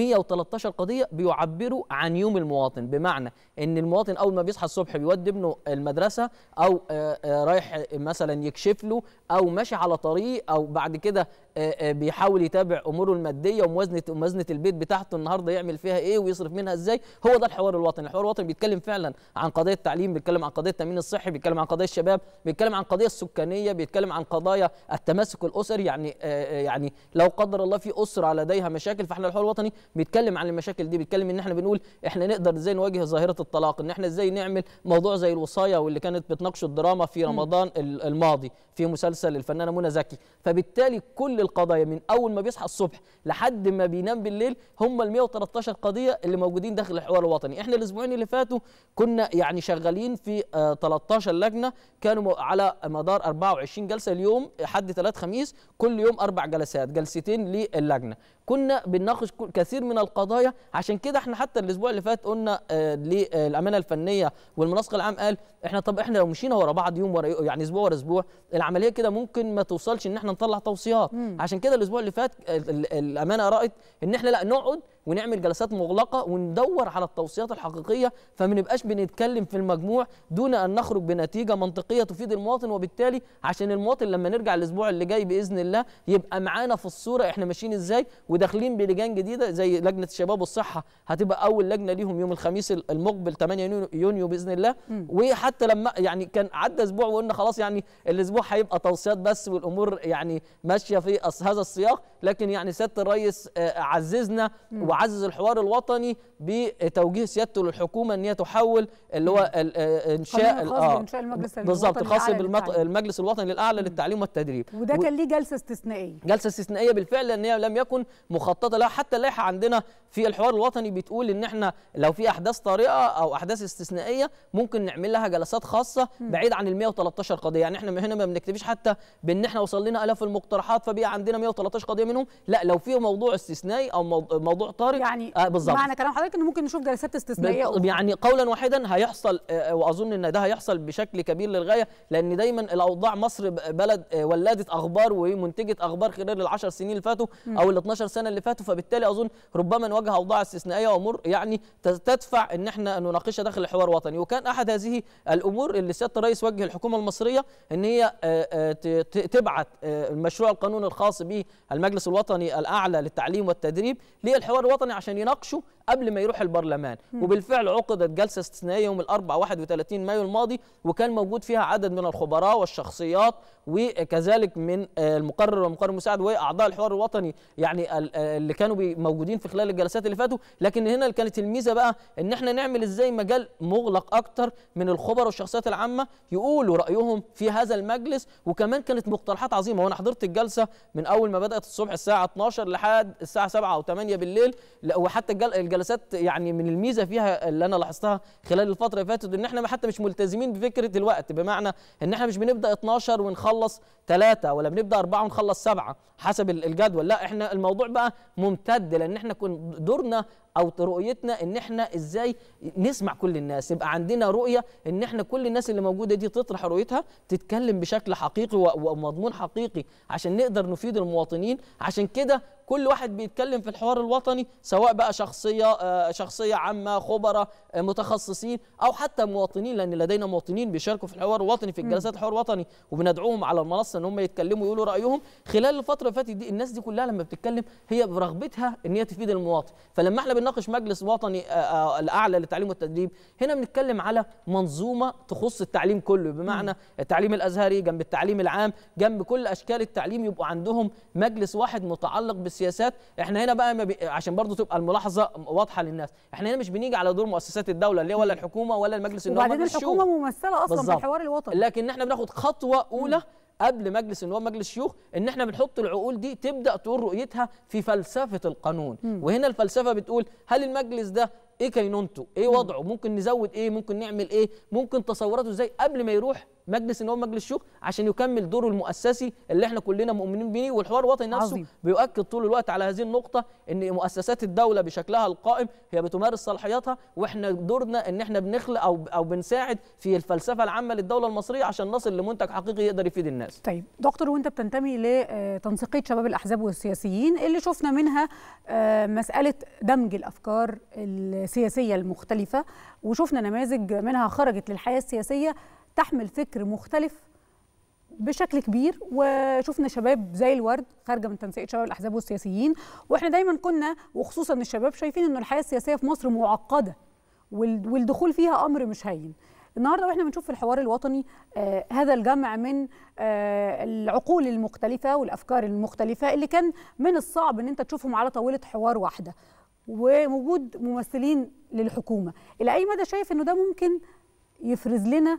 113 قضيه بيعبروا عن يوم المواطن بمعنى ان المواطن اول ما بيصحى الصبح بيودي ابنه المدرسه او آه، آه، رايح مثلا يكشف له او ماشي على طريق او بعد كده بيحاول يتابع اموره الماديه وموازنه موازنه البيت بتاعته النهارده يعمل فيها ايه ويصرف منها ازاي هو ده الحوار الوطني الحوار الوطني بيتكلم فعلا عن قضايا التعليم بيتكلم عن قضايا التامين الصحي بيتكلم عن قضايا الشباب بيتكلم عن قضايا السكانيه بيتكلم عن قضايا التماسك الاسري يعني يعني لو قدر الله في اسره لديها مشاكل فاحنا الحوار الوطني بيتكلم عن المشاكل دي بيتكلم ان احنا بنقول احنا نقدر ازاي نواجه ظاهره الطلاق ان احنا ازاي نعمل موضوع زي الوصايه واللي كانت بتناقشه الدراما في رمضان الماضي في مسلسل الفنانه منى زكي فبالتالي كل القضايا من اول ما بيصحى الصبح لحد ما بينام بالليل هم ال 113 قضيه اللي موجودين داخل الحوار الوطني احنا الاسبوعين اللي فاتوا كنا يعني شغالين في 13 لجنه كانوا على مدار 24 جلسه اليوم حد ثلاث خميس كل يوم اربع جلسات جلستين للجنه كنا بنناقش كثير من القضايا عشان كده احنا حتى الاسبوع اللي فات قلنا آه للامانه الفنيه والمنسق العام قال احنا طب احنا لو مشينا ورا بعض يوم ورا يعني اسبوع ورا اسبوع العمليه كده ممكن ما توصلش ان احنا نطلع توصيات مم. عشان كده الاسبوع اللي فات الامانه رأت ان احنا لا نقعد ونعمل جلسات مغلقه وندور على التوصيات الحقيقيه فما نبقاش بنتكلم في المجموع دون ان نخرج بنتيجه منطقيه تفيد المواطن وبالتالي عشان المواطن لما نرجع الاسبوع اللي جاي باذن الله يبقى معانا في الصوره احنا ماشيين ازاي وداخلين بلجان جديده زي لجنه الشباب والصحه هتبقى اول لجنه ليهم يوم الخميس المقبل 8 يونيو باذن الله مم. وحتى لما يعني كان عدى اسبوع وقلنا خلاص يعني الاسبوع هيبقى توصيات بس والامور يعني ماشيه في أص- هذا السياق لكن يعني سياده الرئيس آه، عززنا مم. وعزز الحوار الوطني بتوجيه سيادته للحكومه ان هي تحول اللي هو ال- آه، انشاء قانون ال- خاص آه، بإنشاء المجلس بالظبط الوطني الخاص الأعلى بالمط- للتعليم. المجلس الوطني الاعلى للتعليم والتدريب وده و- كان ليه جلسه استثنائيه جلسه استثنائيه بالفعل لان هي لم يكن مخططه لها حتى اللائحه عندنا في الحوار الوطني بتقول ان احنا لو في احداث طارئه او احداث استثنائيه ممكن نعمل لها جلسات خاصه بعيد عن ال 113 قضيه يعني احنا هنا ما بنكتفيش حتى بان احنا وصل لنا الاف المقترحات فبقى عندنا 113 قضيه منهم لا لو في موضوع استثنائي او مو- موضوع طارئ يعني آه بالظبط معنى كلام حضرتك ان ممكن نشوف جلسات استثنائيه بال- أخرى. يعني قولا واحدا هيحصل آه، واظن ان ده هيحصل بشكل كبير للغايه لان دايما الاوضاع مصر ب- بلد آه، ولادت اخبار ومنتجه اخبار خلال العشر سنين اللي فاتوا مم. او ال 12 سنه اللي فاتوا فبالتالي اظن ربما نواجه اوضاع استثنائيه وامور يعني ت- تدفع ان احنا نناقشها داخل الحوار الوطني وكان احد هذه الامور اللي سياده الرئيس وجه الحكومه المصريه ان هي آه، آه، ت- ت- تبعت آه، المشروع القانون الخاص بالمجلس الوطني الاعلى للتعليم والتدريب للحوار الوطني عشان يناقشوا قبل ما يروح البرلمان مم. وبالفعل عقدت جلسه استثنائيه يوم الاربعاء 31 مايو الماضي وكان موجود فيها عدد من الخبراء والشخصيات وكذلك من آه، المقرر والمقرر المساعد واعضاء الحوار الوطني يعني ال- آه، اللي كانوا بي- موجودين في خلال الجلسات اللي فاتوا لكن هنا كانت الميزه بقى ان احنا نعمل ازاي مجال مغلق اكتر من الخبراء والشخصيات العامه يقولوا رايهم في هذا المجلس وكمان كانت مقترحات عظيمه وانا حضرت الجلسه من اول ما بدات الصبح الساعه 12 لحد الساعه 7 او 8 بالليل لا، وحتى الجل- الجلسات يعني من الميزه فيها اللي انا لاحظتها خلال الفتره اللي فاتت ان احنا حتى مش ملتزمين بفكره الوقت بمعنى ان احنا مش بنبدا 12 ونخلص 3 ولا بنبدا 4 ونخلص 7 حسب ال- الجدول لا احنا الموضوع بقى ممتد لان احنا كن دورنا او رؤيتنا ان احنا ازاي نسمع كل الناس يبقى عندنا رؤيه ان احنا كل الناس اللي موجوده دي تطرح رؤيتها تتكلم بشكل حقيقي و- ومضمون حقيقي عشان نقدر نفيد المواطنين عشان كده كل واحد بيتكلم في الحوار الوطني سواء بقى شخصيه آه، شخصيه عامه خبراء آه، متخصصين او حتى مواطنين لان لدينا مواطنين بيشاركوا في الحوار الوطني في مم. الجلسات الحوار الوطني وبندعوهم على المنصه ان هم يتكلموا ويقولوا رايهم خلال الفتره اللي فاتت دي الناس دي كلها لما بتتكلم هي برغبتها ان هي تفيد المواطن فلما احنا بنناقش مجلس وطني آه، آه، الاعلى للتعليم والتدريب هنا بنتكلم على منظومه تخص التعليم كله بمعنى التعليم الازهري جنب التعليم العام جنب كل اشكال التعليم يبقوا عندهم مجلس واحد متعلق بالسياسات احنا هنا بقى ما بي... عشان برضو تبقى الملاحظه واضحه للناس احنا هنا مش بنيجي على دور مؤسسات الدوله اللي هي ولا الحكومه ولا المجلس النواب وبعدين مجلس الحكومه الشيوخ. ممثله اصلا في بالظبط. الحوار الوطني لكن احنا بناخد خطوه اولى قبل مجلس النواب مجلس الشيوخ ان احنا بنحط العقول دي تبدا تقول رؤيتها في فلسفه القانون مم. وهنا الفلسفه بتقول هل المجلس ده ايه كينونته ايه وضعه ممكن نزود ايه ممكن نعمل ايه ممكن تصوراته ازاي قبل ما يروح مجلس النواب مجلس الشيوخ عشان يكمل دوره المؤسسي اللي احنا كلنا مؤمنين بيه والحوار الوطني نفسه عظيم. بيؤكد طول الوقت على هذه النقطة إن مؤسسات الدولة بشكلها القائم هي بتمارس صلاحياتها وإحنا دورنا إن إحنا بنخلق أو أو بنساعد في الفلسفة العامة للدولة المصرية عشان نصل لمنتج حقيقي يقدر يفيد الناس. طيب دكتور وانت بتنتمي لتنسيقيه شباب الاحزاب والسياسيين اللي شفنا منها آه، مساله دمج الافكار السياسيه المختلفه وشفنا نماذج منها خرجت للحياه السياسيه تحمل فكر مختلف بشكل كبير وشفنا شباب زي الورد خارجه من تنسيق شباب الاحزاب والسياسيين واحنا دايما كنا وخصوصا الشباب شايفين ان الحياه السياسيه في مصر معقده والدخول فيها امر مش هين النهارده واحنا بنشوف في الحوار الوطني آه هذا الجمع من آه العقول المختلفه والافكار المختلفه اللي كان من الصعب ان انت تشوفهم على طاوله حوار واحده ووجود ممثلين للحكومه الى اي مدى شايف انه ده ممكن يفرز لنا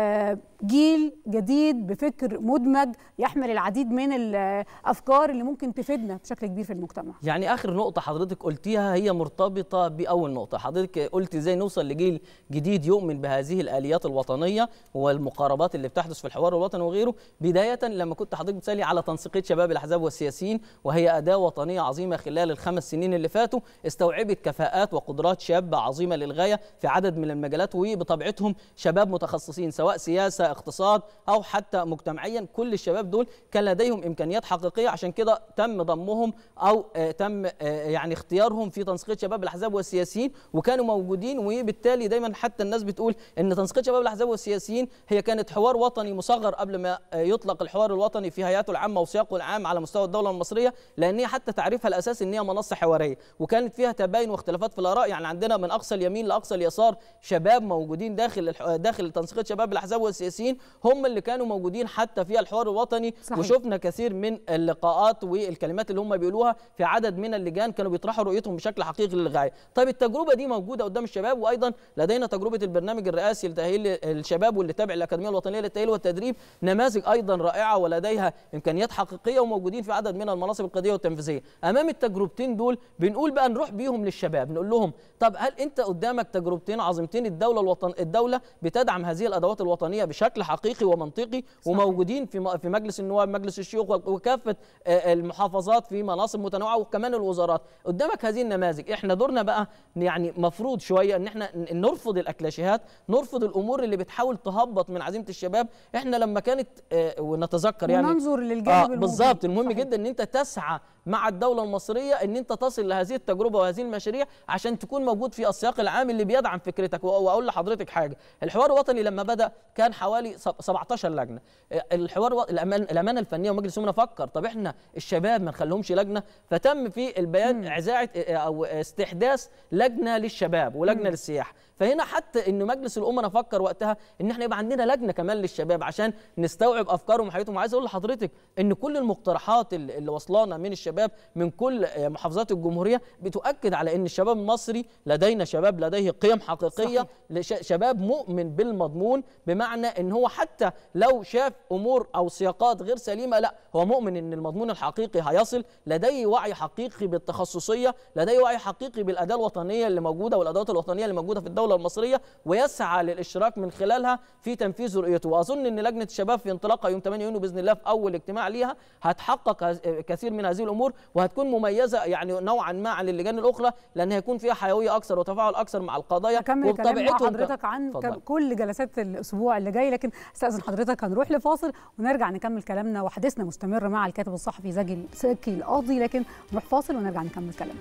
جيل جديد بفكر مدمج يحمل العديد من الافكار اللي ممكن تفيدنا بشكل كبير في المجتمع يعني اخر نقطه حضرتك قلتيها هي مرتبطه باول نقطه حضرتك قلت ازاي نوصل لجيل جديد يؤمن بهذه الاليات الوطنيه والمقاربات اللي بتحدث في الحوار الوطني وغيره بدايه لما كنت حضرتك بتسالي على تنسيقيه شباب الاحزاب والسياسيين وهي اداه وطنيه عظيمه خلال الخمس سنين اللي فاتوا استوعبت كفاءات وقدرات شابه عظيمه للغايه في عدد من المجالات وبطبيعتهم شباب متخصصين سواء سياسه اقتصاد او حتى مجتمعيا كل الشباب دول كان لديهم امكانيات حقيقيه عشان كده تم ضمهم او آه تم آه يعني اختيارهم في تنسيقيه شباب الاحزاب والسياسيين وكانوا موجودين وبالتالي دايما حتى الناس بتقول ان تنسيقيه شباب الاحزاب والسياسيين هي كانت حوار وطني مصغر قبل ما آه يطلق الحوار الوطني في هيئاته العامه وسياقه العام على مستوى الدوله المصريه لان هي حتى تعريفها الاساسي ان هي منصه حواريه وكانت فيها تباين واختلافات في الاراء يعني عندنا من اقصى اليمين لاقصى اليسار شباب موجودين داخل داخل تنسيقيه شباب الاحزاب والسياسيين هم اللي كانوا موجودين حتى في الحوار الوطني صحيح. وشفنا كثير من اللقاءات والكلمات اللي هم بيقولوها في عدد من اللجان كانوا بيطرحوا رؤيتهم بشكل حقيقي للغايه طيب التجربه دي موجوده قدام الشباب وايضا لدينا تجربه البرنامج الرئاسي لتاهيل الشباب واللي تابع الاكاديميه الوطنيه للتاهيل والتدريب نماذج ايضا رائعه ولديها امكانيات حقيقيه وموجودين في عدد من المناصب القياديه والتنفيذيه امام التجربتين دول بنقول بقى نروح بيهم للشباب نقول لهم طب هل انت قدامك تجربتين عظيمتين الدوله الوطن الدوله بتدعم هذه الادوات الوطنيه بشكل حقيقي ومنطقي صحيح. وموجودين في في مجلس النواب مجلس الشيوخ وكافه المحافظات في مناصب متنوعه وكمان الوزارات قدامك هذه النماذج احنا دورنا بقى يعني مفروض شويه ان احنا نرفض الاكلاشيهات نرفض الامور اللي بتحاول تهبط من عزيمه الشباب احنا لما كانت ونتذكر يعني وننظر للجانب آه بالظبط المهم صحيح. جدا ان انت تسعى مع الدوله المصريه ان انت تصل لهذه التجربه وهذه المشاريع عشان تكون موجود في السياق العام اللي بيدعم فكرتك واقول لحضرتك حاجه الحوار الوطني لما بدا كان حوالي 17 لجنه الحوار و... الأمان... الامانه الفنيه ومجلس الامناء فكر طب احنا الشباب ما نخليهمش لجنه فتم في البيان اعزاء او استحداث لجنه للشباب ولجنه مم. للسياحه فهنا حتى ان مجلس الامناء فكر وقتها ان احنا يبقى عندنا لجنه كمان للشباب عشان نستوعب افكارهم وحياتهم وعايز اقول لحضرتك ان كل المقترحات اللي وصلانا من الشباب من كل محافظات الجمهوريه بتؤكد على ان الشباب المصري لدينا شباب لديه قيم حقيقيه صحيح. شباب مؤمن بالمضمون بمعنى ان هو حتى لو شاف امور او سياقات غير سليمه لا هو مؤمن ان المضمون الحقيقي هيصل لديه وعي حقيقي بالتخصصيه لديه وعي حقيقي بالاداه الوطنيه اللي موجوده والادوات الوطنيه اللي موجوده في الدوله المصريه ويسعى للاشتراك من خلالها في تنفيذ رؤيته واظن ان لجنه الشباب في انطلاقها يوم 8 يونيو باذن الله في اول اجتماع ليها هتحقق كثير من هذه الامور وهتكون مميزه يعني نوعا ما عن اللجان الاخرى لان هيكون فيها حيويه اكثر وتفاعل اكثر مع القضايا اكمل كلام مع حضرتك عن فضل. كل جلسات الاسبوع اللي جاي لكن استاذن حضرتك هنروح لفاصل ونرجع نكمل كلامنا وحديثنا مستمر مع الكاتب الصحفي زكي زكي القاضي لكن نروح فاصل ونرجع نكمل كلامنا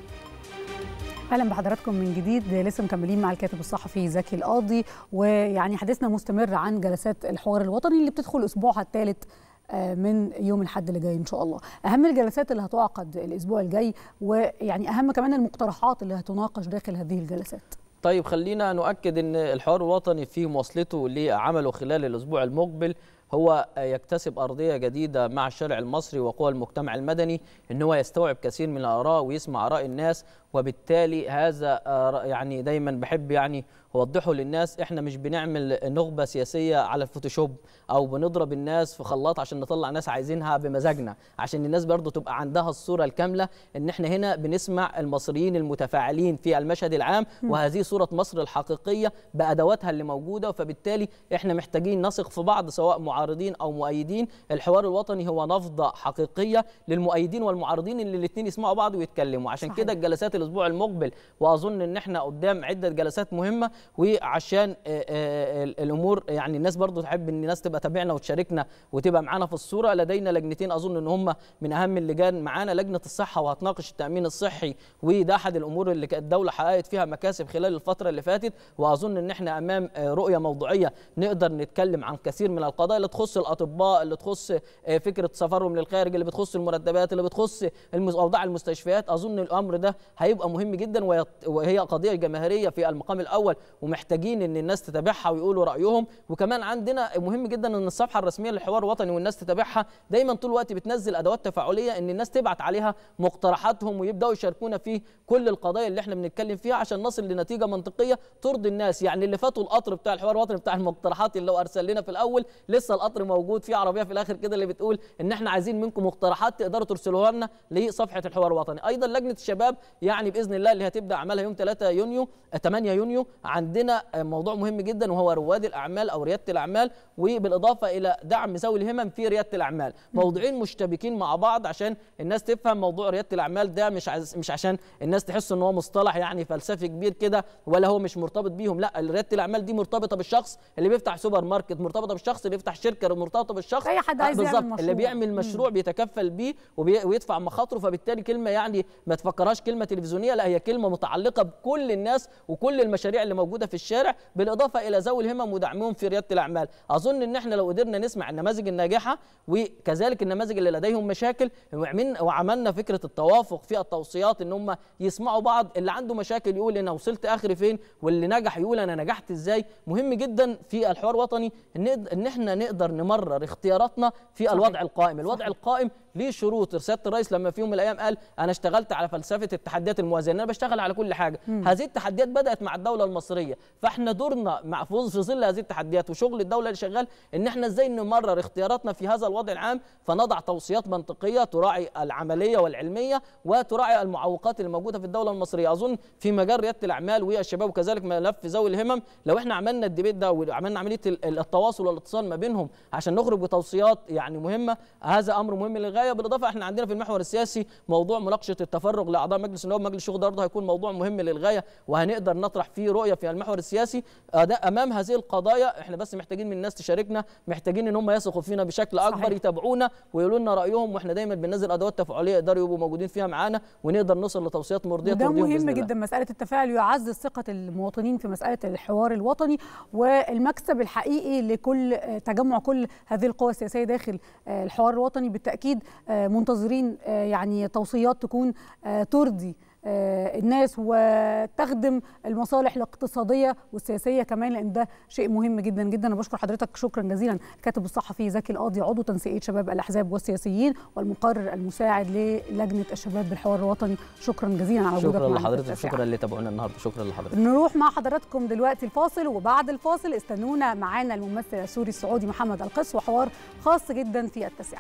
اهلا بحضراتكم من جديد لسه مكملين مع الكاتب الصحفي زكي القاضي ويعني حديثنا مستمر عن جلسات الحوار الوطني اللي بتدخل اسبوعها الثالث من يوم الاحد اللي جاي ان شاء الله اهم الجلسات اللي هتعقد الاسبوع الجاي ويعني اهم كمان المقترحات اللي هتناقش داخل هذه الجلسات طيب خلينا نؤكد ان الحوار الوطني في مواصلته لعمله خلال الاسبوع المقبل هو يكتسب أرضية جديدة مع الشارع المصري وقوى المجتمع المدني إن هو يستوعب كثير من الآراء ويسمع آراء الناس وبالتالي هذا يعني دايما بحب يعني اوضحه للناس احنا مش بنعمل نخبه سياسيه على الفوتوشوب او بنضرب الناس في خلاط عشان نطلع ناس عايزينها بمزاجنا عشان الناس برضو تبقى عندها الصوره الكامله ان احنا هنا بنسمع المصريين المتفاعلين في المشهد العام وهذه صوره مصر الحقيقيه بادواتها اللي موجوده فبالتالي احنا محتاجين نثق في بعض سواء معارضين او مؤيدين الحوار الوطني هو نفضه حقيقيه للمؤيدين والمعارضين اللي الاثنين يسمعوا بعض ويتكلموا عشان كده الجلسات الاسبوع المقبل واظن ان احنا قدام عده جلسات مهمه وعشان آه، آه، الامور يعني الناس برضو تحب ان الناس تبقى تابعنا وتشاركنا وتبقى معانا في الصوره لدينا لجنتين اظن ان هم من اهم اللجان معانا لجنه الصحه وهتناقش التامين الصحي وده احد الامور اللي كانت الدوله حققت فيها مكاسب خلال الفتره اللي فاتت واظن ان احنا امام آه، رؤيه موضوعيه نقدر نتكلم عن كثير من القضايا اللي تخص الاطباء اللي تخص آه، فكره سفرهم للخارج اللي بتخص المرتبات اللي بتخص المس- اوضاع المستشفيات اظن الامر ده هيبقى مهم جدا ويط- وهي قضيه جماهيريه في المقام الاول ومحتاجين ان الناس تتابعها ويقولوا رايهم وكمان عندنا مهم جدا ان الصفحه الرسميه للحوار الوطني والناس تتابعها دايما طول الوقت بتنزل ادوات تفاعليه ان الناس تبعت عليها مقترحاتهم ويبداوا يشاركونا في كل القضايا اللي احنا بنتكلم فيها عشان نصل لنتيجه منطقيه ترضي الناس يعني اللي فاتوا القطر بتاع الحوار الوطني بتاع المقترحات اللي هو ارسل لنا في الاول لسه القطر موجود في عربيه في الاخر كده اللي بتقول ان احنا عايزين منكم مقترحات تقدروا ترسلوها لنا لصفحه الحوار الوطني ايضا لجنه الشباب يعني باذن الله اللي هتبدا اعمالها يوم 3 يونيو آه، 8 يونيو عندنا آه، موضوع مهم جدا وهو رواد الاعمال او رياده الاعمال وبالاضافه الى دعم ذوي الهمم في رياده الاعمال موضوعين مشتبكين مع بعض عشان الناس تفهم موضوع رياده الاعمال ده مش عز مش عشان الناس تحس ان هو مصطلح يعني فلسفي كبير كده ولا هو مش مرتبط بيهم لا رياده الاعمال دي مرتبطه بالشخص اللي بيفتح سوبر ماركت مرتبطه بالشخص اللي بيفتح شركه مرتبطه بالشخص أي حد آه، عايز يعمل بالظبط مشروع. اللي بيعمل مم. مشروع بيتكفل بيه وبي- ويدفع مخاطره فبالتالي كلمه يعني ما تفكرهاش كلمه تلفزيونيه لا هي كلمه متعلقه بكل الناس وكل المشاريع اللي موجوده في الشارع بالاضافه الى ذوي الهمم ودعمهم في رياده الاعمال اظن ان احنا لو قدرنا نسمع النماذج الناجحه وكذلك النماذج اللي لديهم مشاكل وعملنا وعملنا فكره التوافق في التوصيات ان هم يسمعوا بعض اللي عنده مشاكل يقول انا وصلت اخري فين واللي نجح يقول انا نجحت ازاي مهم جدا في الحوار الوطني ان ان احنا نقدر نمرر اختياراتنا في صحيح. الوضع القائم الوضع القائم ليه شروط رساله الرئيس لما في يوم من الايام قال انا اشتغلت على فلسفه التحديات الموازيه انا بشتغل على كل حاجه مم. هذه التحديات بدات مع الدوله المصريه فاحنا دورنا مع في ظل هذه التحديات وشغل الدوله اللي شغال ان احنا ازاي نمرر اختياراتنا في هذا الوضع العام فنضع توصيات منطقيه تراعي العمليه والعلميه وتراعي المعوقات اللي موجوده في الدوله المصريه اظن في مجال رياده الاعمال والشباب وكذلك ملف ذوي الهمم لو احنا عملنا الديبيت ده وعملنا عمليه ال- التواصل والاتصال ما بينهم عشان نخرج بتوصيات يعني مهمه هذا امر مهم للغايه بالاضافه احنا عندنا في المحور السياسي موضوع مناقشه التفرغ لاعضاء مجلس النواب مجلس الشيوخ ده برضه هيكون موضوع مهم للغايه وهنقدر نطرح فيه رؤيه في المحور السياسي أداء امام هذه القضايا احنا بس محتاجين من الناس تشاركنا محتاجين ان هم يثقوا فينا بشكل اكبر صحيح. يتابعونا ويقولوا لنا رايهم واحنا دايما بننزل ادوات تفاعليه يقدروا يبقوا موجودين فيها معانا ونقدر نوصل لتوصيات مرضيه وده ترضيهم بإذن مهم الله. جدا مسألة التفاعل يعزز ثقة المواطنين في مسألة الحوار الوطني والمكسب الحقيقي لكل آه، تجمع كل هذه القوى السياسية داخل آه، الحوار الوطني بالتأكيد آه، منتظرين آه، يعني توصيات تكون آه، ترضي آه، الناس وتخدم المصالح الاقتصادية والسياسية كمان لأن ده شيء مهم جدا جدا أنا بشكر حضرتك شكرا جزيلا الكاتب الصحفي زكي القاضي عضو تنسيقية شباب الأحزاب والسياسيين والمقرر المساعد للجنة الشباب بالحوار الوطني شكرا جزيلا على وجودك شكرا معنا في لحضرتك التاسعة. شكرا اللي تابعونا النهارده شكرا لحضرتك نروح مع حضراتكم دلوقتي الفاصل وبعد الفاصل استنونا معانا الممثل السوري السعودي محمد القس وحوار خاص جدا في التاسعة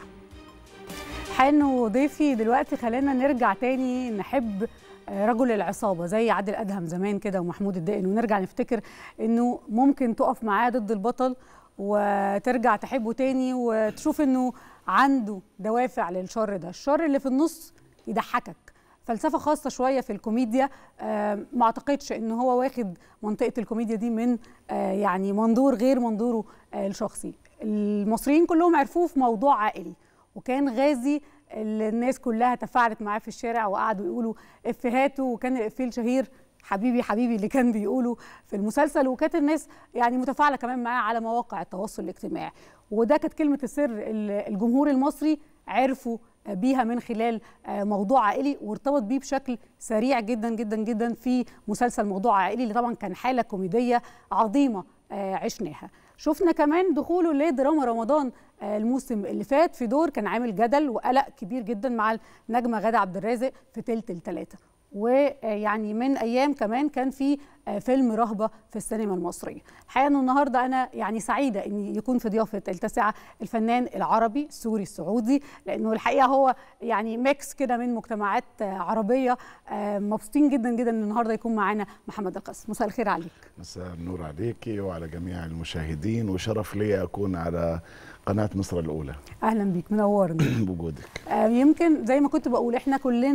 حان ضيفي دلوقتي خلينا نرجع تاني نحب آه، رجل العصابة زي عادل أدهم زمان كده ومحمود الدقن ونرجع نفتكر إنه ممكن تقف معاه ضد البطل وترجع تحبه تاني وتشوف إنه عنده دوافع للشر ده الشر اللي في النص يضحكك فلسفه خاصه شويه في الكوميديا آه، ما اعتقدش ان هو واخد منطقه الكوميديا دي من آه، يعني منظور غير منظوره آه، الشخصي المصريين كلهم عرفوه في موضوع عائلي وكان غازي اللي الناس كلها تفاعلت معاه في الشارع وقعدوا يقولوا افهاته وكان الافيه الشهير حبيبي حبيبي اللي كان بيقوله في المسلسل وكانت الناس يعني متفاعله كمان معاه على مواقع التواصل الاجتماعي وده كانت كلمه السر اللي الجمهور المصري عرفوا بيها من خلال آه، موضوع عائلي وارتبط بيه بشكل سريع جدا جدا جدا في مسلسل موضوع عائلي اللي طبعا كان حاله كوميديه عظيمه آه، عشناها شفنا كمان دخوله لدراما رمضان آه، الموسم اللي فات في دور كان عامل جدل وقلق كبير جدا مع النجمه غاده عبد الرازق في تلت التلاته ويعني من ايام كمان كان في آه، فيلم رهبه في السينما المصريه الحقيقه انه النهارده انا يعني سعيده ان يكون في ضيافه التاسعه الفنان العربي السوري السعودي لانه الحقيقه هو يعني ميكس كده من مجتمعات آه، عربيه آه، مبسوطين جدا جدا ان النهارده يكون معانا محمد القاسم مساء الخير عليك مساء النور عليكي وعلى جميع المشاهدين وشرف لي أكون على قناة مصر الأولى اهلا بيك منورنا بوجودك آه، يمكن زي ما كنت بقول احنا كلنا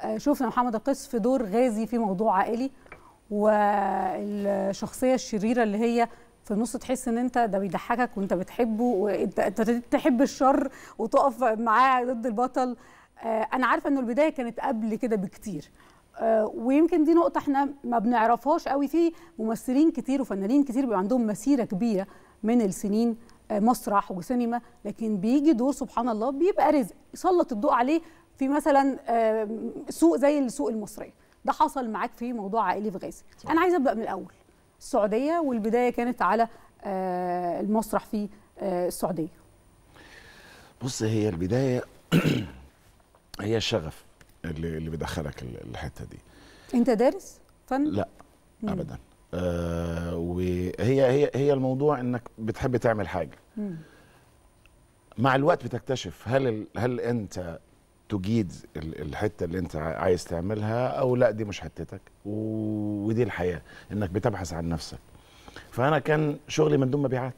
شفنا محمد القيس في دور غازي في موضوع عائلي والشخصيه الشريره اللي هي في النص تحس ان انت ده بيضحكك وانت بتحبه وانت انت تحب الشر وتقف معاه ضد البطل انا عارفه انه البدايه كانت قبل كده بكتير ويمكن دي نقطه احنا ما بنعرفهاش قوي في ممثلين كتير وفنانين كتير بيبقى عندهم مسيره كبيره من السنين مسرح وسينما لكن بيجي دور سبحان الله بيبقى رزق يسلط الضوء عليه في مثلا سوق زي السوق المصريه ده حصل معاك في موضوع عائلي في غازي انا عايزه ابدا من الاول السعوديه والبدايه كانت على المسرح في السعوديه بص هي البدايه هي الشغف اللي اللي بيدخلك الحته دي انت دارس فن لا مم. ابدا آه وهي هي هي الموضوع انك بتحب تعمل حاجه مم. مع الوقت بتكتشف هل هل انت تجيد الحته اللي انت عايز تعملها او لا دي مش حتتك ودي الحياه انك بتبحث عن نفسك فانا كان شغلي مندوب مبيعات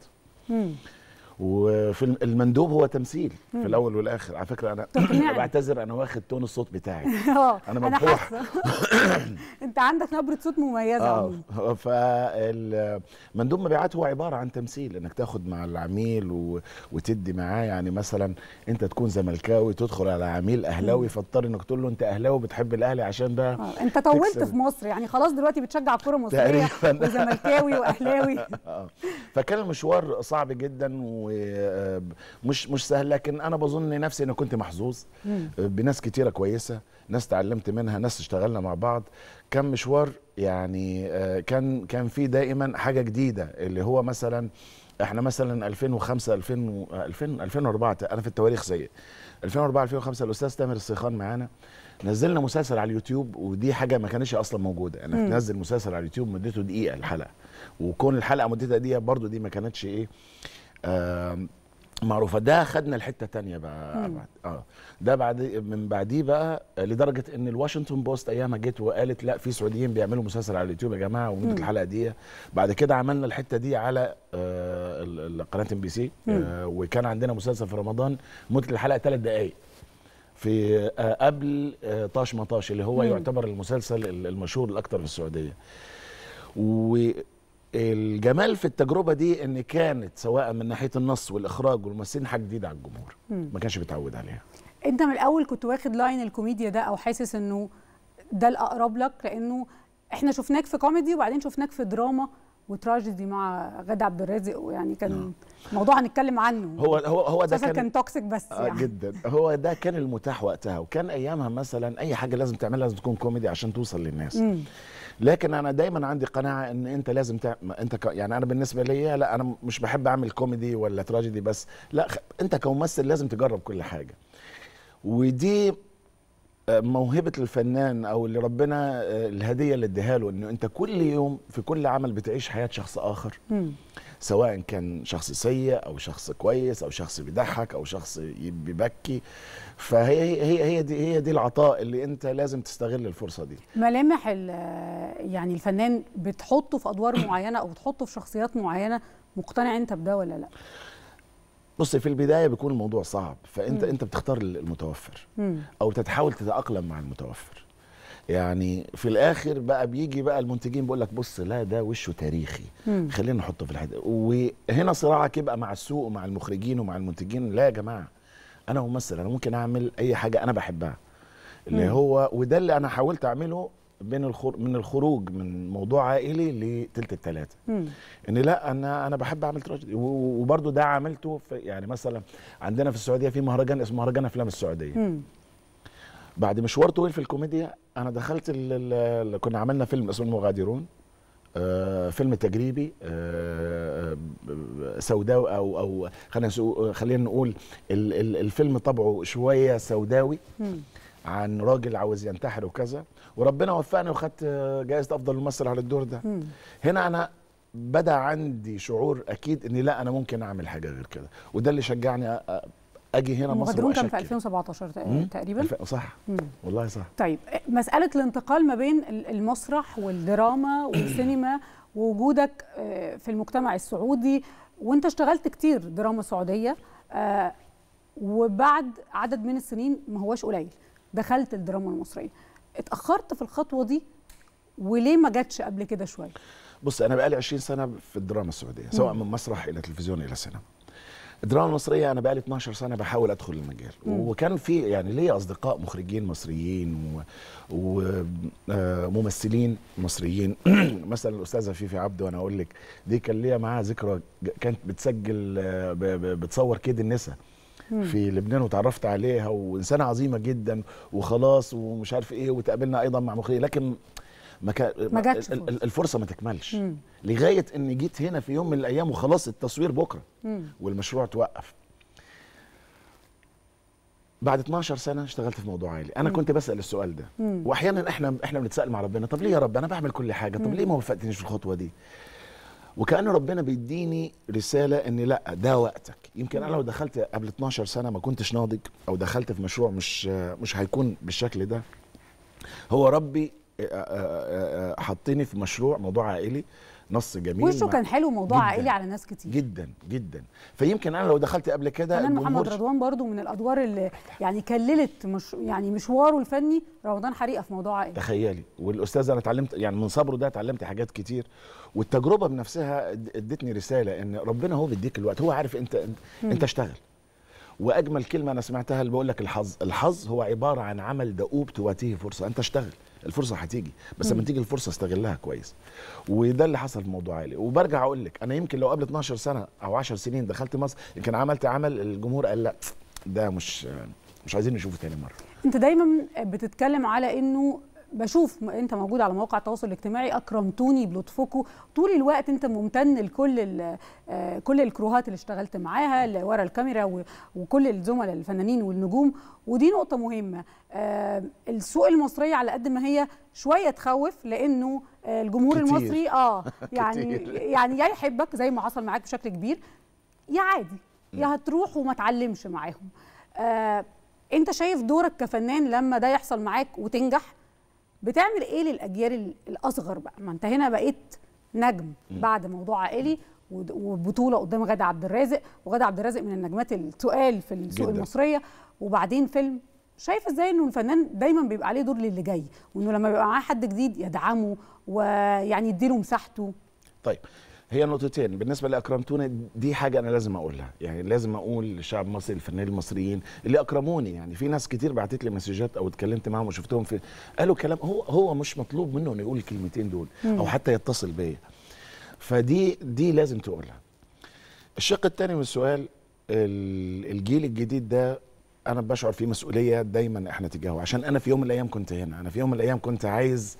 وفي المندوب هو تمثيل مم. في الاول والاخر على فكره انا بعتذر انا واخد تون الصوت بتاعي انا مبحوح انت عندك نبره صوت مميزه اه فالمندوب مبيعات هو عباره عن تمثيل انك تاخد مع العميل و... وتدي معاه يعني مثلا انت تكون زملكاوي تدخل على عميل اهلاوي فاضطر انك تقول له انت اهلاوي بتحب الاهلي عشان بقى آه. انت طولت في مصر يعني خلاص دلوقتي بتشجع الكره المصريه وزملكاوي واهلاوي فكان المشوار صعب جدا و ومش مش سهل لكن انا بظن نفسي انا كنت محظوظ بناس كتيره كويسه ناس تعلمت منها ناس اشتغلنا مع بعض كان مشوار يعني كان كان في دائما حاجه جديده اللي هو مثلا احنا مثلا 2005 2000 2000 2004 انا في التواريخ سيء 2004 2005 الاستاذ تامر الصيخان معانا نزلنا مسلسل على اليوتيوب ودي حاجه ما كانتش اصلا موجوده انك تنزل مسلسل على اليوتيوب مدته دقيقه الحلقه وكون الحلقه مدتها دقيقه برضو دي ما كانتش ايه آه معروفه ده خدنا الحته تانية بقى بعد اه ده بعد من بعديه بقى لدرجه ان الواشنطن بوست ايامها جت وقالت لا في سعوديين بيعملوا مسلسل على اليوتيوب يا جماعه ومده الحلقه دي بعد كده عملنا الحته دي على آه قناه ام بي سي آه وكان عندنا مسلسل في رمضان مده الحلقه ثلاث دقائق في آه قبل آه طاش مطاش اللي هو مم. يعتبر المسلسل المشهور الاكثر في السعوديه و الجمال في التجربه دي ان كانت سواء من ناحيه النص والاخراج والممثلين حاجه جديده على الجمهور مم. ما كانش بيتعود عليها انت من الاول كنت واخد لاين الكوميديا ده او حاسس انه ده الاقرب لك لانه احنا شفناك في كوميدي وبعدين شفناك في دراما وتراجيدي مع غادة عبد الرازق ويعني كان آه. موضوع هنتكلم عنه هو هو هو ده كان, كان توكسيك بس آه يعني. جدا هو ده كان المتاح وقتها وكان ايامها مثلا اي حاجه لازم تعملها لازم تكون كوميدي عشان توصل للناس مم. لكن انا دايما عندي قناعه ان انت لازم تع... انت ك... يعني انا بالنسبه لي لا انا مش بحب اعمل كوميدي ولا تراجيدي بس لا خ... انت كممثل لازم تجرب كل حاجه ودي موهبه الفنان او اللي ربنا الهديه اللي اديها له انه انت كل يوم في كل عمل بتعيش حياه شخص اخر م. سواء كان شخص سيء او شخص كويس او شخص بيضحك او شخص بيبكي فهي هي هي دي هي دي العطاء اللي انت لازم تستغل الفرصه دي ملامح يعني الفنان بتحطه في ادوار معينه او بتحطه في شخصيات معينه مقتنع انت بده ولا لا بص في البدايه بيكون الموضوع صعب فانت مم. انت بتختار المتوفر مم. او تتحاول تتاقلم مع المتوفر يعني في الاخر بقى بيجي بقى المنتجين بيقول لك بص لا ده وشه تاريخي مم. خلينا نحطه في الحته وهنا صراعك يبقى مع السوق ومع المخرجين ومع المنتجين لا يا جماعه انا ممثل انا ممكن اعمل اي حاجه انا بحبها اللي مم. هو وده اللي انا حاولت اعمله بين الخر... من الخروج من موضوع عائلي لتلت التلاته ان لا انا انا بحب اعمل تراجيدي وبرده ده عملته في يعني مثلا عندنا في السعوديه في مهرجان اسمه مهرجان افلام السعوديه مم. بعد مشوار طويل في الكوميديا انا دخلت اللي كنا عملنا فيلم اسمه المغادرون آه فيلم تجريبي آه سوداوي او او خلينا خلينا نقول ال ال الفيلم طبعه شويه سوداوي مم. عن راجل عاوز ينتحر وكذا وربنا وفقني وخدت جائزه افضل ممثل على الدور ده مم. هنا انا بدا عندي شعور اكيد اني لا انا ممكن اعمل حاجه غير كده وده اللي شجعني اجي هنا مصر المغادرون كان في 2017 تقريبا صح مم. والله صح طيب مساله الانتقال ما بين المسرح والدراما والسينما ووجودك في المجتمع السعودي وانت اشتغلت كتير دراما سعوديه وبعد عدد من السنين ما هوش قليل دخلت الدراما المصريه اتاخرت في الخطوه دي وليه ما جاتش قبل كده شويه بص انا بقالي 20 سنه في الدراما السعوديه سواء من مسرح الى تلفزيون الى سينما الدراما المصريه انا بقالي 12 سنه بحاول ادخل المجال مم. وكان في يعني ليا اصدقاء مخرجين مصريين وممثلين مصريين مثلا الاستاذه فيفي عبد وانا اقول لك دي كان ليا معاها ذكرى ج- كانت بتسجل آه، ب- ب- بتصور كيد النساء مم. في لبنان وتعرفت عليها وانسانه عظيمه جدا وخلاص ومش عارف ايه وتقابلنا ايضا مع مخرجين لكن ما كان ما جاتش ال- ال- الفرصه ما تكملش مم. لغايه اني جيت هنا في يوم من الايام وخلاص التصوير بكره مم. والمشروع توقف بعد 12 سنه اشتغلت في موضوع عالي انا مم. كنت بسال السؤال ده مم. واحيانا احنا احنا بنتسال مع ربنا طب ليه يا رب انا بعمل كل حاجه طب مم. ليه ما وفقتنيش في الخطوه دي وكان ربنا بيديني رساله ان لا ده وقتك يمكن انا لو دخلت قبل 12 سنه ما كنتش ناضج او دخلت في مشروع مش مش هيكون بالشكل ده هو ربي آه، آه، آه، آه، حطني في مشروع موضوع عائلي نص جميل وشه مع- كان حلو موضوع جداً. عائلي على ناس كتير جدا جدا فيمكن انا لو دخلت قبل كده كمان محمد الجمهور رضوان برضو من الادوار اللي يعني كللت مش يعني مشواره الفني رمضان حريقه في موضوع عائلي تخيلي والاستاذ انا اتعلمت يعني من صبره ده اتعلمت حاجات كتير والتجربه بنفسها اد- ادتني رساله ان ربنا هو بيديك الوقت هو عارف انت انت, مم. انت اشتغل واجمل كلمه انا سمعتها اللي بقول لك الحظ الحظ هو عباره عن عمل دؤوب تواتيه فرصه انت اشتغل الفرصه هتيجي بس مم. لما تيجي الفرصه استغلها كويس وده اللي حصل في موضوع عالي وبرجع اقول لك انا يمكن لو قبل 12 سنه او 10 سنين دخلت مصر يمكن عملت عمل الجمهور قال لا ده مش مش عايزين نشوفه تاني مره انت دايما بتتكلم على انه بشوف م- انت موجود على مواقع التواصل الاجتماعي اكرمتوني بلطفكم طول الوقت انت ممتن لكل ال- آه، كل الكروهات اللي اشتغلت معاها اللي ورا الكاميرا و- وكل الزملاء الفنانين والنجوم ودي نقطه مهمه آه، السوق المصريه على قد ما هي شويه تخوف لانه آه، الجمهور كتير. المصري اه يعني كتير. يعني يا يحبك زي ما حصل معاك بشكل كبير يا عادي يا هتروح وما تعلمش معاهم آه انت شايف دورك كفنان لما ده يحصل معاك وتنجح بتعمل ايه للاجيال ال- الاصغر بقى ما انت هنا بقيت نجم بعد موضوع عائلي ود- وبطوله قدام غادة عبد الرازق وغادة عبد الرازق من النجمات التقال في السوق جداً. المصريه وبعدين فيلم شايف ازاي انه الفنان دايما بيبقى عليه دور للي جاي وانه لما بيبقى معاه حد جديد يدعمه ويعني يديله مساحته طيب هي نقطتين بالنسبه لاكرمتونا دي حاجه انا لازم اقولها يعني لازم اقول للشعب المصري الفنانين المصريين اللي اكرموني يعني في ناس كتير بعتت لي مسجات او اتكلمت معاهم وشفتهم في قالوا كلام هو هو مش مطلوب منه انه يقول الكلمتين دول مم. او حتى يتصل بيا فدي دي لازم تقولها الشق الثاني من السؤال ال- الجيل الجديد ده انا بشعر فيه مسؤوليه دايما احنا تجاهه عشان انا في يوم من الايام كنت هنا انا في يوم من الايام كنت عايز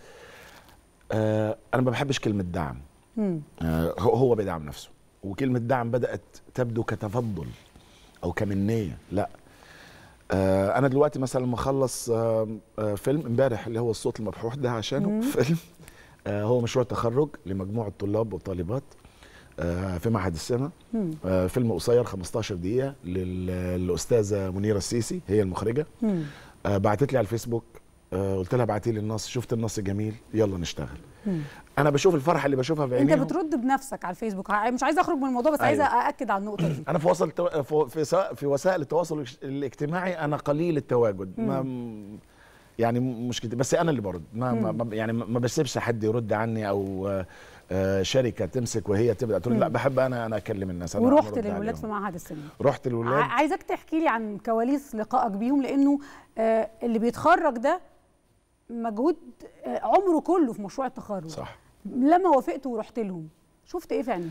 آه انا ما بحبش كلمه دعم مم. آه، هو هو بيدعم نفسه وكلمة دعم بدأت تبدو كتفضل أو كمنية لا آه، أنا دلوقتي مثلا لما أخلص آه، آه، فيلم امبارح اللي هو الصوت المبحوح ده عشانه مم. فيلم آه، هو مشروع تخرج لمجموعة طلاب وطالبات آه، في معهد السينما مم. آه، فيلم قصير 15 دقيقة لل- للأستاذة منيرة السيسي هي المخرجة مم. آه، بعتت لي على الفيسبوك آه، قلت لها ابعتي لي النص شفت النص جميل يلا نشتغل مم. انا بشوف الفرحه اللي بشوفها في انت عينيهم بترد بنفسك على الفيسبوك ع- مش عايزه اخرج من الموضوع بس عايزه أيوة. ااكد على النقطه دي انا في وسائل التو... في- في سواء في وسائل التواصل الاج- الاجتماعي انا قليل التواجد ما م- يعني مش كتير بس انا اللي برد ما, ما مم. ما- يعني ما بسيبش حد يرد عني او آه، آه، شركه تمسك وهي تبدا تقول مم. لا بحب انا انا اكلم الناس انا ورحت أرد للولاد عليهم. في معهد السينما رحت ع- الولاد عايزاك تحكي لي عن كواليس لقائك بيهم لانه آه، اللي بيتخرج ده مجهود آه، عمره كله في مشروع التخرج صح لما وافقت ورحت لهم شفت ايه في عينيهم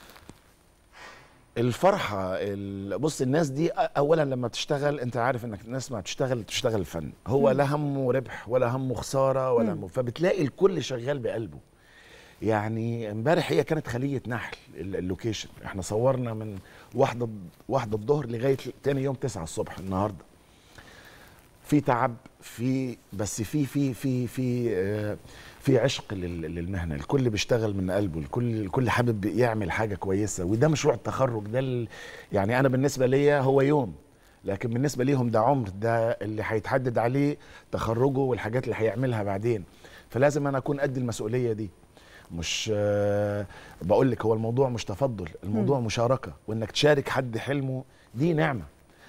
الفرحه ال- بص الناس دي أ- اولا لما بتشتغل انت عارف انك الناس ما بتشتغل تشتغل الفن هو مم. لا همه ربح ولا همه خساره ولا مم. همه فبتلاقي الكل شغال بقلبه يعني امبارح هي كانت خليه نحل ال- اللوكيشن احنا صورنا من واحده واحده الظهر لغايه تاني يوم 9 الصبح النهارده في تعب في بس في في في في آه، في عشق لل- للمهنه الكل بيشتغل من قلبه الكل الكل حابب يعمل حاجه كويسه وده مشروع التخرج ده ال- يعني انا بالنسبه ليا هو يوم لكن بالنسبه ليهم ده عمر ده اللي هيتحدد عليه تخرجه والحاجات اللي هيعملها بعدين فلازم انا اكون قد المسؤوليه دي مش آه، بقول لك هو الموضوع مش تفضل الموضوع مم. مشاركه وانك تشارك حد حلمه دي نعمه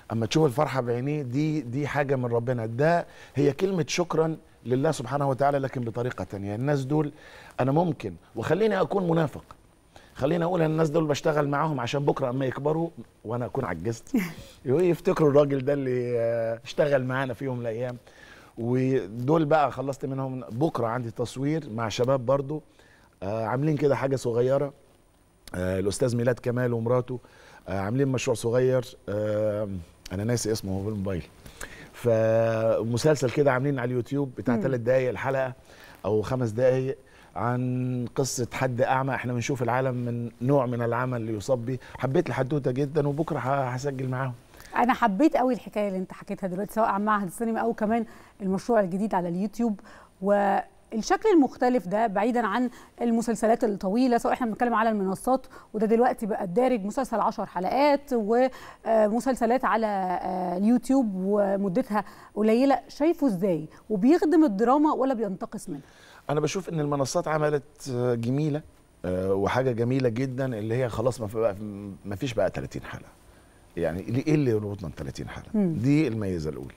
اما تشوف الفرحه بعينيه دي دي حاجه من ربنا ده هي كلمه شكرا لله سبحانه وتعالى لكن بطريقه تانية الناس دول انا ممكن وخليني اكون منافق خليني اقول ان الناس دول بشتغل معاهم عشان بكره اما يكبروا وانا اكون عجزت يفتكروا الراجل ده اللي آه، اشتغل معانا في يوم من الايام ودول بقى خلصت منهم بكره عندي تصوير مع شباب برضو آه، عاملين كده حاجه صغيره آه، الاستاذ ميلاد كمال ومراته آه، عاملين مشروع صغير آه، انا ناسي اسمه هو بالموبايل فمسلسل كده عاملين على اليوتيوب بتاع مم. ثلاث دقايق الحلقه او خمس دقايق عن قصه حد اعمى احنا بنشوف العالم من نوع من العمى اللي يصاب بيه حبيت الحدوته جدا وبكره ه- هسجل معاهم انا حبيت قوي الحكايه اللي انت حكيتها دلوقتي سواء عن معهد السينما او كمان المشروع الجديد على اليوتيوب والشكل المختلف ده بعيدا عن المسلسلات الطويله سواء احنا بنتكلم على المنصات وده دلوقتي بقى دارج مسلسل 10 حلقات ومسلسلات على آه، اليوتيوب ومدتها قليله شايفه ازاي وبيخدم الدراما ولا بينتقص منها انا بشوف ان المنصات عملت آه، جميله آه، وحاجه جميله جدا اللي هي خلاص ما في بقى ما فيش بقى 30 حلقه يعني ليه- ايه اللي يربطنا ب 30 حلقه مم. دي الميزه الاولى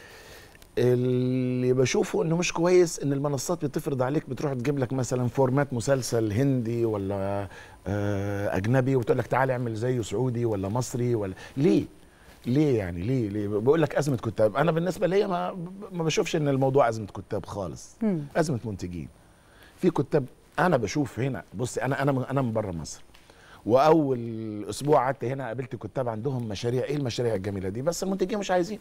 اللي بشوفه انه مش كويس ان المنصات بتفرض عليك بتروح تجيب لك مثلا فورمات مسلسل هندي ولا آه، اجنبي وتقول لك تعالى اعمل زيه سعودي ولا مصري ولا ليه ليه يعني ليه ليه بقول لك ازمه كتاب انا بالنسبه ليا ما ما بشوفش ان الموضوع ازمه كتاب خالص مم. ازمه منتجين في كتاب انا بشوف هنا بص انا انا من- انا من بره مصر واول اسبوع قعدت هنا قابلت كتاب عندهم مشاريع ايه المشاريع الجميله دي بس المنتجين مش عايزين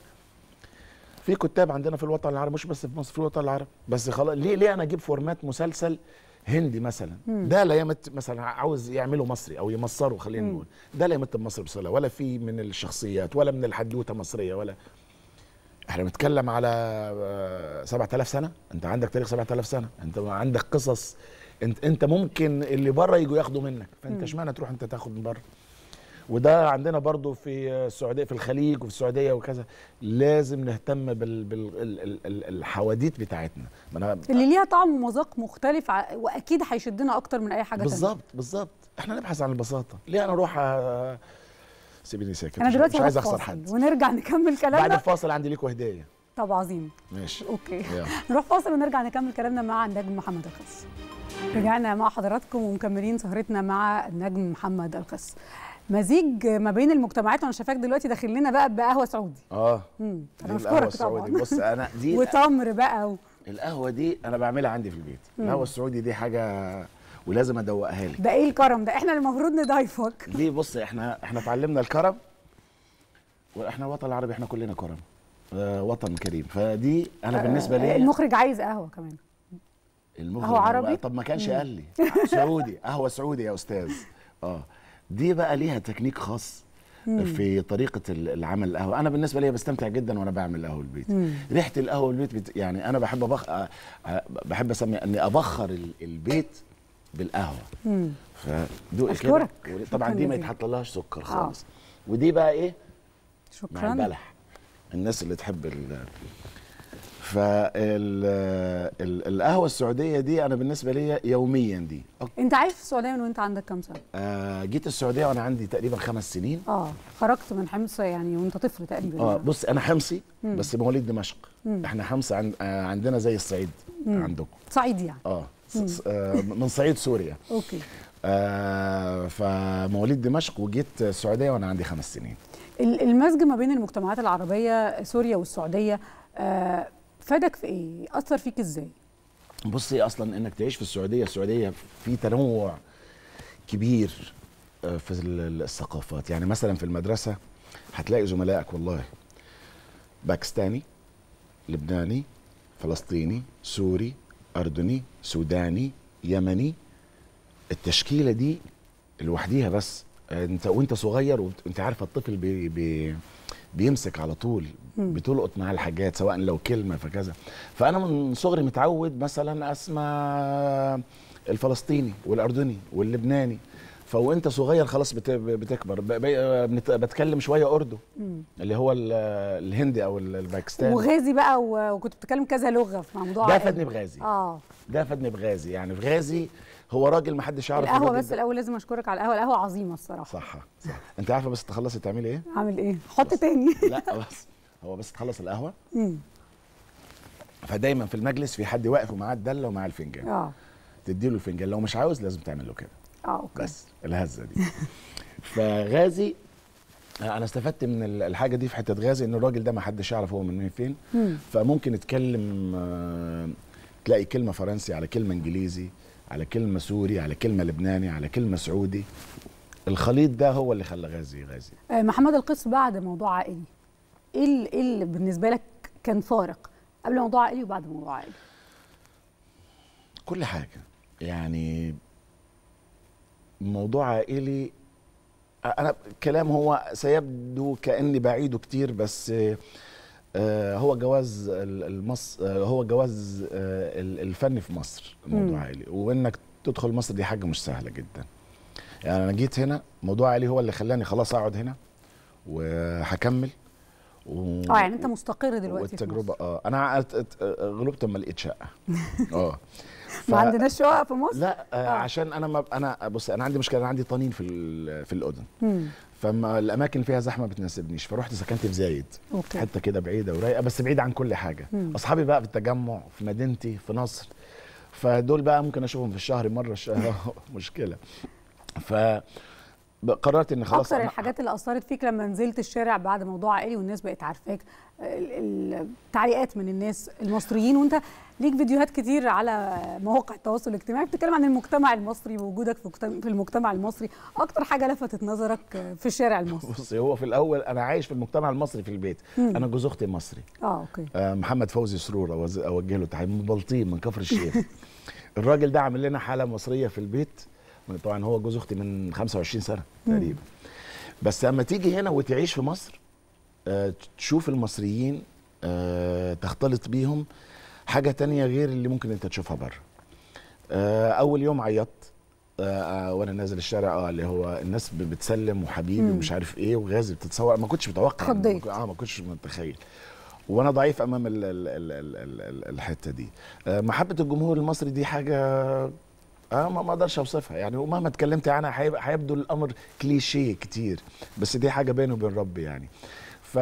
في كتاب عندنا في الوطن العربي مش بس في مصر في الوطن العربي بس خلاص ليه ليه انا اجيب فورمات مسلسل هندي مثلا مم. ده لا يمت مثلا عاوز يعمله مصري او يمصره خلينا مم. نقول ده لا يمت بمصر بصله ولا في من الشخصيات ولا من الحدوته مصريه ولا احنا بنتكلم على آه، 7000 سنه انت عندك تاريخ 7000 سنه انت عندك قصص انت انت ممكن اللي بره يجوا ياخدوا منك فانت مم. اشمعنى تروح انت تاخد من بره وده عندنا برضو في السعوديه في الخليج وفي السعوديه وكذا لازم نهتم بال بالحواديت بتاعتنا ما انا اللي ليها طعم ومذاق مختلف ع- واكيد هيشدنا اكتر من اي حاجه تانية. بالظبط بالظبط احنا نبحث عن البساطه ليه انا اروح أ- سيبيني ساكت انا مش- دلوقتي مش عايز هروح اخسر فاصل حد ونرجع نكمل بعد كلامنا الفاصل عندي ليكوا هديه طب عظيم ماشي اوكي يلا. نروح فاصل ونرجع نكمل كلامنا مع النجم محمد الخس رجعنا مع حضراتكم ومكملين سهرتنا مع النجم محمد الخس مزيج ما بين المجتمعات وانا شايفاك دلوقتي داخل لنا بقى بقهوه سعودي اه امم انا دي القهوة بشكرك السعودي. طبعا بص أنا دي- وتمر بقى و... القهوه دي انا بعملها عندي في البيت مم. القهوه السعودي دي حاجه ولازم ادوقها لك ده ايه الكرم ده احنا اللي المفروض نضيفك دي بص احنا احنا اتعلمنا الكرم واحنا الوطن العربي احنا كلنا كرم آه وطن كريم فدي انا بالنسبه آه، لي المخرج عايز قهوه كمان المخرج قهوة عربي؟ طب ما كانش مم. قال لي سعودي قهوه سعودي يا استاذ اه دي بقى ليها تكنيك خاص مم. في طريقه ال- العمل القهوه انا بالنسبه لي بستمتع جدا وانا بعمل قهوه البيت مم. ريحه القهوه البيت بت... يعني انا بحب أبخ... آه، آه، بحب اسمي اني ابخر ال- البيت بالقهوه امم فدوق كده أشكرك. طبعا شكراً دي ما جزيلاً. يتحط لهاش سكر آه. خالص ودي بقى ايه مع شكرا البلح الناس اللي تحب ال فالقهوه السعوديه دي انا بالنسبه لي يوميا دي انت عايش في السعوديه من وانت عندك كام سنه آه جيت السعوديه وانا عندي تقريبا خمس سنين اه خرجت من حمص يعني وانت طفل تقريبا اه بص انا حمصي مم. بس مواليد دمشق مم. احنا حمص عن آه عندنا زي الصعيد مم. عندكم صعيدي يعني اه مم. س- آه من صعيد سوريا اوكي آه فمواليد دمشق وجيت السعوديه وانا عندي خمس سنين ال- المزج ما بين المجتمعات العربيه سوريا والسعوديه آه فادك في ايه اثر فيك ازاي بصي اصلا انك تعيش في السعوديه السعوديه في تنوع كبير آه، في ال- الثقافات يعني مثلا في المدرسه هتلاقي زملائك والله باكستاني لبناني فلسطيني سوري اردني سوداني يمني التشكيله دي لوحديها بس انت وانت صغير وانت عارف الطفل بي بي بيمسك على طول مم. بتلقط معاه الحاجات سواء لو كلمه فكذا فانا من صغري متعود مثلا اسمع الفلسطيني والاردني واللبناني فوانت صغير خلاص بت- بتكبر ب- ب- بنت- بتكلم شويه اردو مم. اللي هو ال- الهندي او ال- الباكستاني وغازي بقى و- وكنت بتتكلم كذا لغه في موضوع ده عائلي. فادني بغازي اه ده فادني بغازي يعني بغازي هو راجل ما حدش يعرف القهوه الراجل بس ده- الاول لازم اشكرك على القهوه القهوه عظيمه الصراحه صح صح انت عارفه بس تخلصي تعملي ايه اعمل ايه حط تاني لا بس هو بس تخلص القهوه مم. فدايما في المجلس في حد واقف ومعاه الدله ومعاه الفنجان اه تديله الفنجان لو مش عاوز لازم تعمل له كده اه اوكي بس الهزه دي فغازي انا استفدت من ال- الحاجه دي في حته غازي ان الراجل ده ما حدش يعرف هو من مين فين مم. فممكن يتكلم آه، تلاقي كلمه فرنسي على كلمه انجليزي على كلمه سوري على كلمه لبناني على كلمه سعودي الخليط ده هو اللي خلى غازي غازي آه، محمد القس بعد موضوع عائلي ايه اللي, إيه اللي بالنسبه لك كان فارق قبل موضوع عائلي وبعد موضوع عائلي كل حاجه يعني موضوع عائلي انا كلام هو سيبدو كاني بعيده كتير بس آه، هو جواز ال- المص آه، هو جواز آه، ال- الفن في مصر الموضوع مم. عائلي وانك تدخل مصر دي حاجه مش سهله جدا يعني انا جيت هنا موضوع عائلي هو اللي خلاني خلاص اقعد هنا وهكمل و... اه يعني انت مستقر دلوقتي في والتجربه اه انا عقلت- ات- آه، غلبت اما لقيت شقه اه ما عندناش شقق في مصر لا آه عشان انا ما انا بص انا عندي مشكله انا عندي طنين في ال- في الاذن مم. فما الاماكن اللي فيها زحمه ما بتناسبنيش فرحت سكنت في زايد أوكي. حته كده بعيده ورايقه بس بعيد عن كل حاجه مم. اصحابي بقى في التجمع في مدينتي في نصر فدول بقى ممكن اشوفهم في الشهر مره الشهر مشكله ف قررت ان خلاص اكتر أنا- الحاجات اللي اثرت فيك لما نزلت الشارع بعد موضوع عائلي والناس بقت عارفاك ال- ال- التعليقات من الناس المصريين وانت ليك فيديوهات كتير على مواقع التواصل الاجتماعي بتتكلم عن المجتمع المصري ووجودك في مجتمع- في المجتمع المصري اكتر حاجه لفتت نظرك في الشارع المصري بصي هو في الاول انا عايش في المجتمع المصري في البيت مم. انا جوز اختي مصري اه اوكي آه، محمد فوزي سرور أوز- اوجه له تحيه من بلطيم من كفر الشيخ الراجل ده عامل لنا حاله مصريه في البيت طبعا هو جوز اختي من 25 سنه مم. تقريبا بس اما تيجي هنا وتعيش في مصر آه، تشوف المصريين آه، تختلط بيهم حاجه تانية غير اللي ممكن انت تشوفها بره آه، اول يوم عيطت آه، آه، وانا نازل الشارع اه اللي هو الناس ب- بتسلم وحبيبي مم. ومش عارف ايه وغازي بتتصور ما كنتش متوقع يعني، خضيت. اه ما كنتش متخيل وانا ضعيف امام ال ال ال ال ال ال الحته دي آه، محبه الجمهور المصري دي حاجه اه ما ما اقدرش اوصفها يعني ومهما اتكلمت عنها هيبقى- هيبدو الامر كليشيه كتير بس دي حاجه بيني وبين ربي يعني ف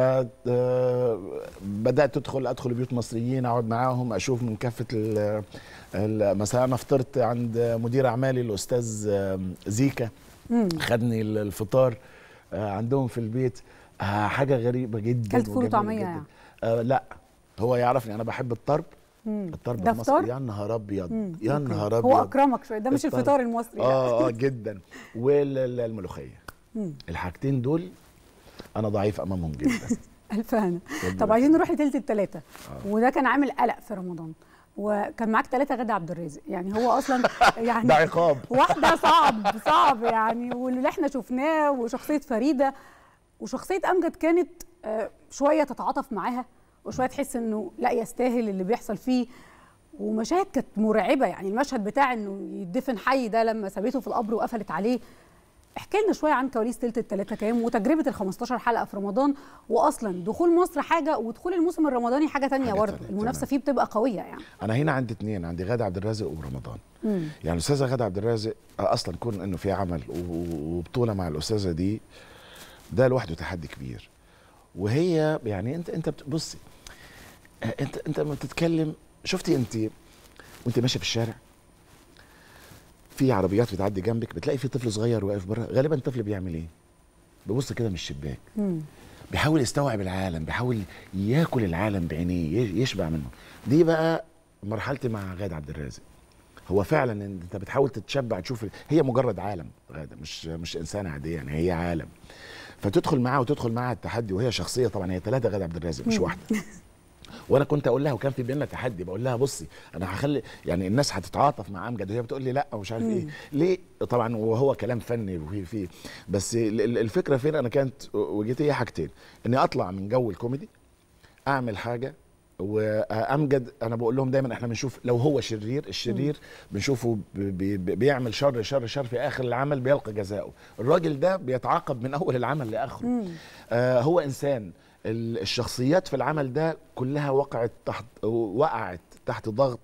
آه، بدات ادخل ادخل بيوت مصريين اقعد معاهم اشوف من كافه ال- ال- مثلا انا فطرت عند مدير اعمالي الاستاذ آه، زيكا مم. خدني ال- الفطار آه، عندهم في البيت آه، حاجه غريبه جدا كلت فول وجميلة وطعميه جداً. يعني آه لا هو يعرفني انا بحب الطرب مم. الطرب ده المصري فطار يا نهار ابيض مم. يا أوكي. نهار ابيض هو اكرمك شويه ده مش الطرب. الفطار المصري اه اه جدا والملوخيه مم. الحاجتين دول انا ضعيف امامهم جدا الف هنا ربنا طب عايزين نروح لتلت التلاته وده كان عامل قلق في رمضان وكان معاك ثلاثة غدا عبد الرازق يعني هو اصلا يعني ده عقاب واحدة صعب صعب يعني واللي احنا شفناه وشخصية فريدة وشخصية أمجد كانت آه، شوية تتعاطف معاها وشوية تحس انه لا يستاهل اللي بيحصل فيه ومشاهد كانت مرعبة يعني المشهد بتاع انه يدفن حي ده لما سابته في القبر وقفلت عليه احكي لنا شويه عن كواليس تلت التلاته كام وتجربه ال 15 حلقه في رمضان واصلا دخول مصر حاجه ودخول الموسم الرمضاني حاجه تانية برضه المنافسه فيه بتبقى قويه يعني انا هنا عندي اتنين عندي غادة عبد الرازق ورمضان مم. يعني الاستاذه غادة عبد الرازق آه، اصلا كون انه في عمل و- وبطوله مع الاستاذه دي ده لوحده تحدي كبير وهي يعني انت انت بت- بصي آه، انت انت لما بتتكلم شفتي انت وانت ماشيه في الشارع في عربيات بتعدي جنبك بتلاقي في طفل صغير واقف بره غالبا الطفل بيعمل ايه بيبص كده من الشباك مم. بيحاول يستوعب العالم بيحاول ياكل العالم بعينيه ي- يشبع منه دي بقى مرحلتي مع غادة عبد الرازق هو فعلا انت بتحاول تتشبع تشوف هي مجرد عالم غادة مش مش انسانه عاديه يعني هي عالم فتدخل معاها وتدخل معاها التحدي وهي شخصيه طبعا هي ثلاثه غادة عبد الرازق مش مم. واحده وانا كنت اقول لها وكان في بيننا تحدي بقول لها بصي انا هخلي يعني الناس هتتعاطف مع امجد وهي بتقول لي لا ومش عارف ايه مم. ليه طبعا وهو كلام فني وفي فيه بس ال- ال- الفكره فين انا كانت وجيت هي حاجتين اني اطلع من جو الكوميدي اعمل حاجه وامجد انا بقول لهم دايما احنا بنشوف لو هو شرير الشرير بنشوفه بي بي بيعمل شر شر شر في اخر العمل بيلقى جزاؤه الراجل ده بيتعاقب من اول العمل لاخره مم. آه هو انسان ال- الشخصيات في العمل ده كلها وقعت تحت وقعت تحت ضغط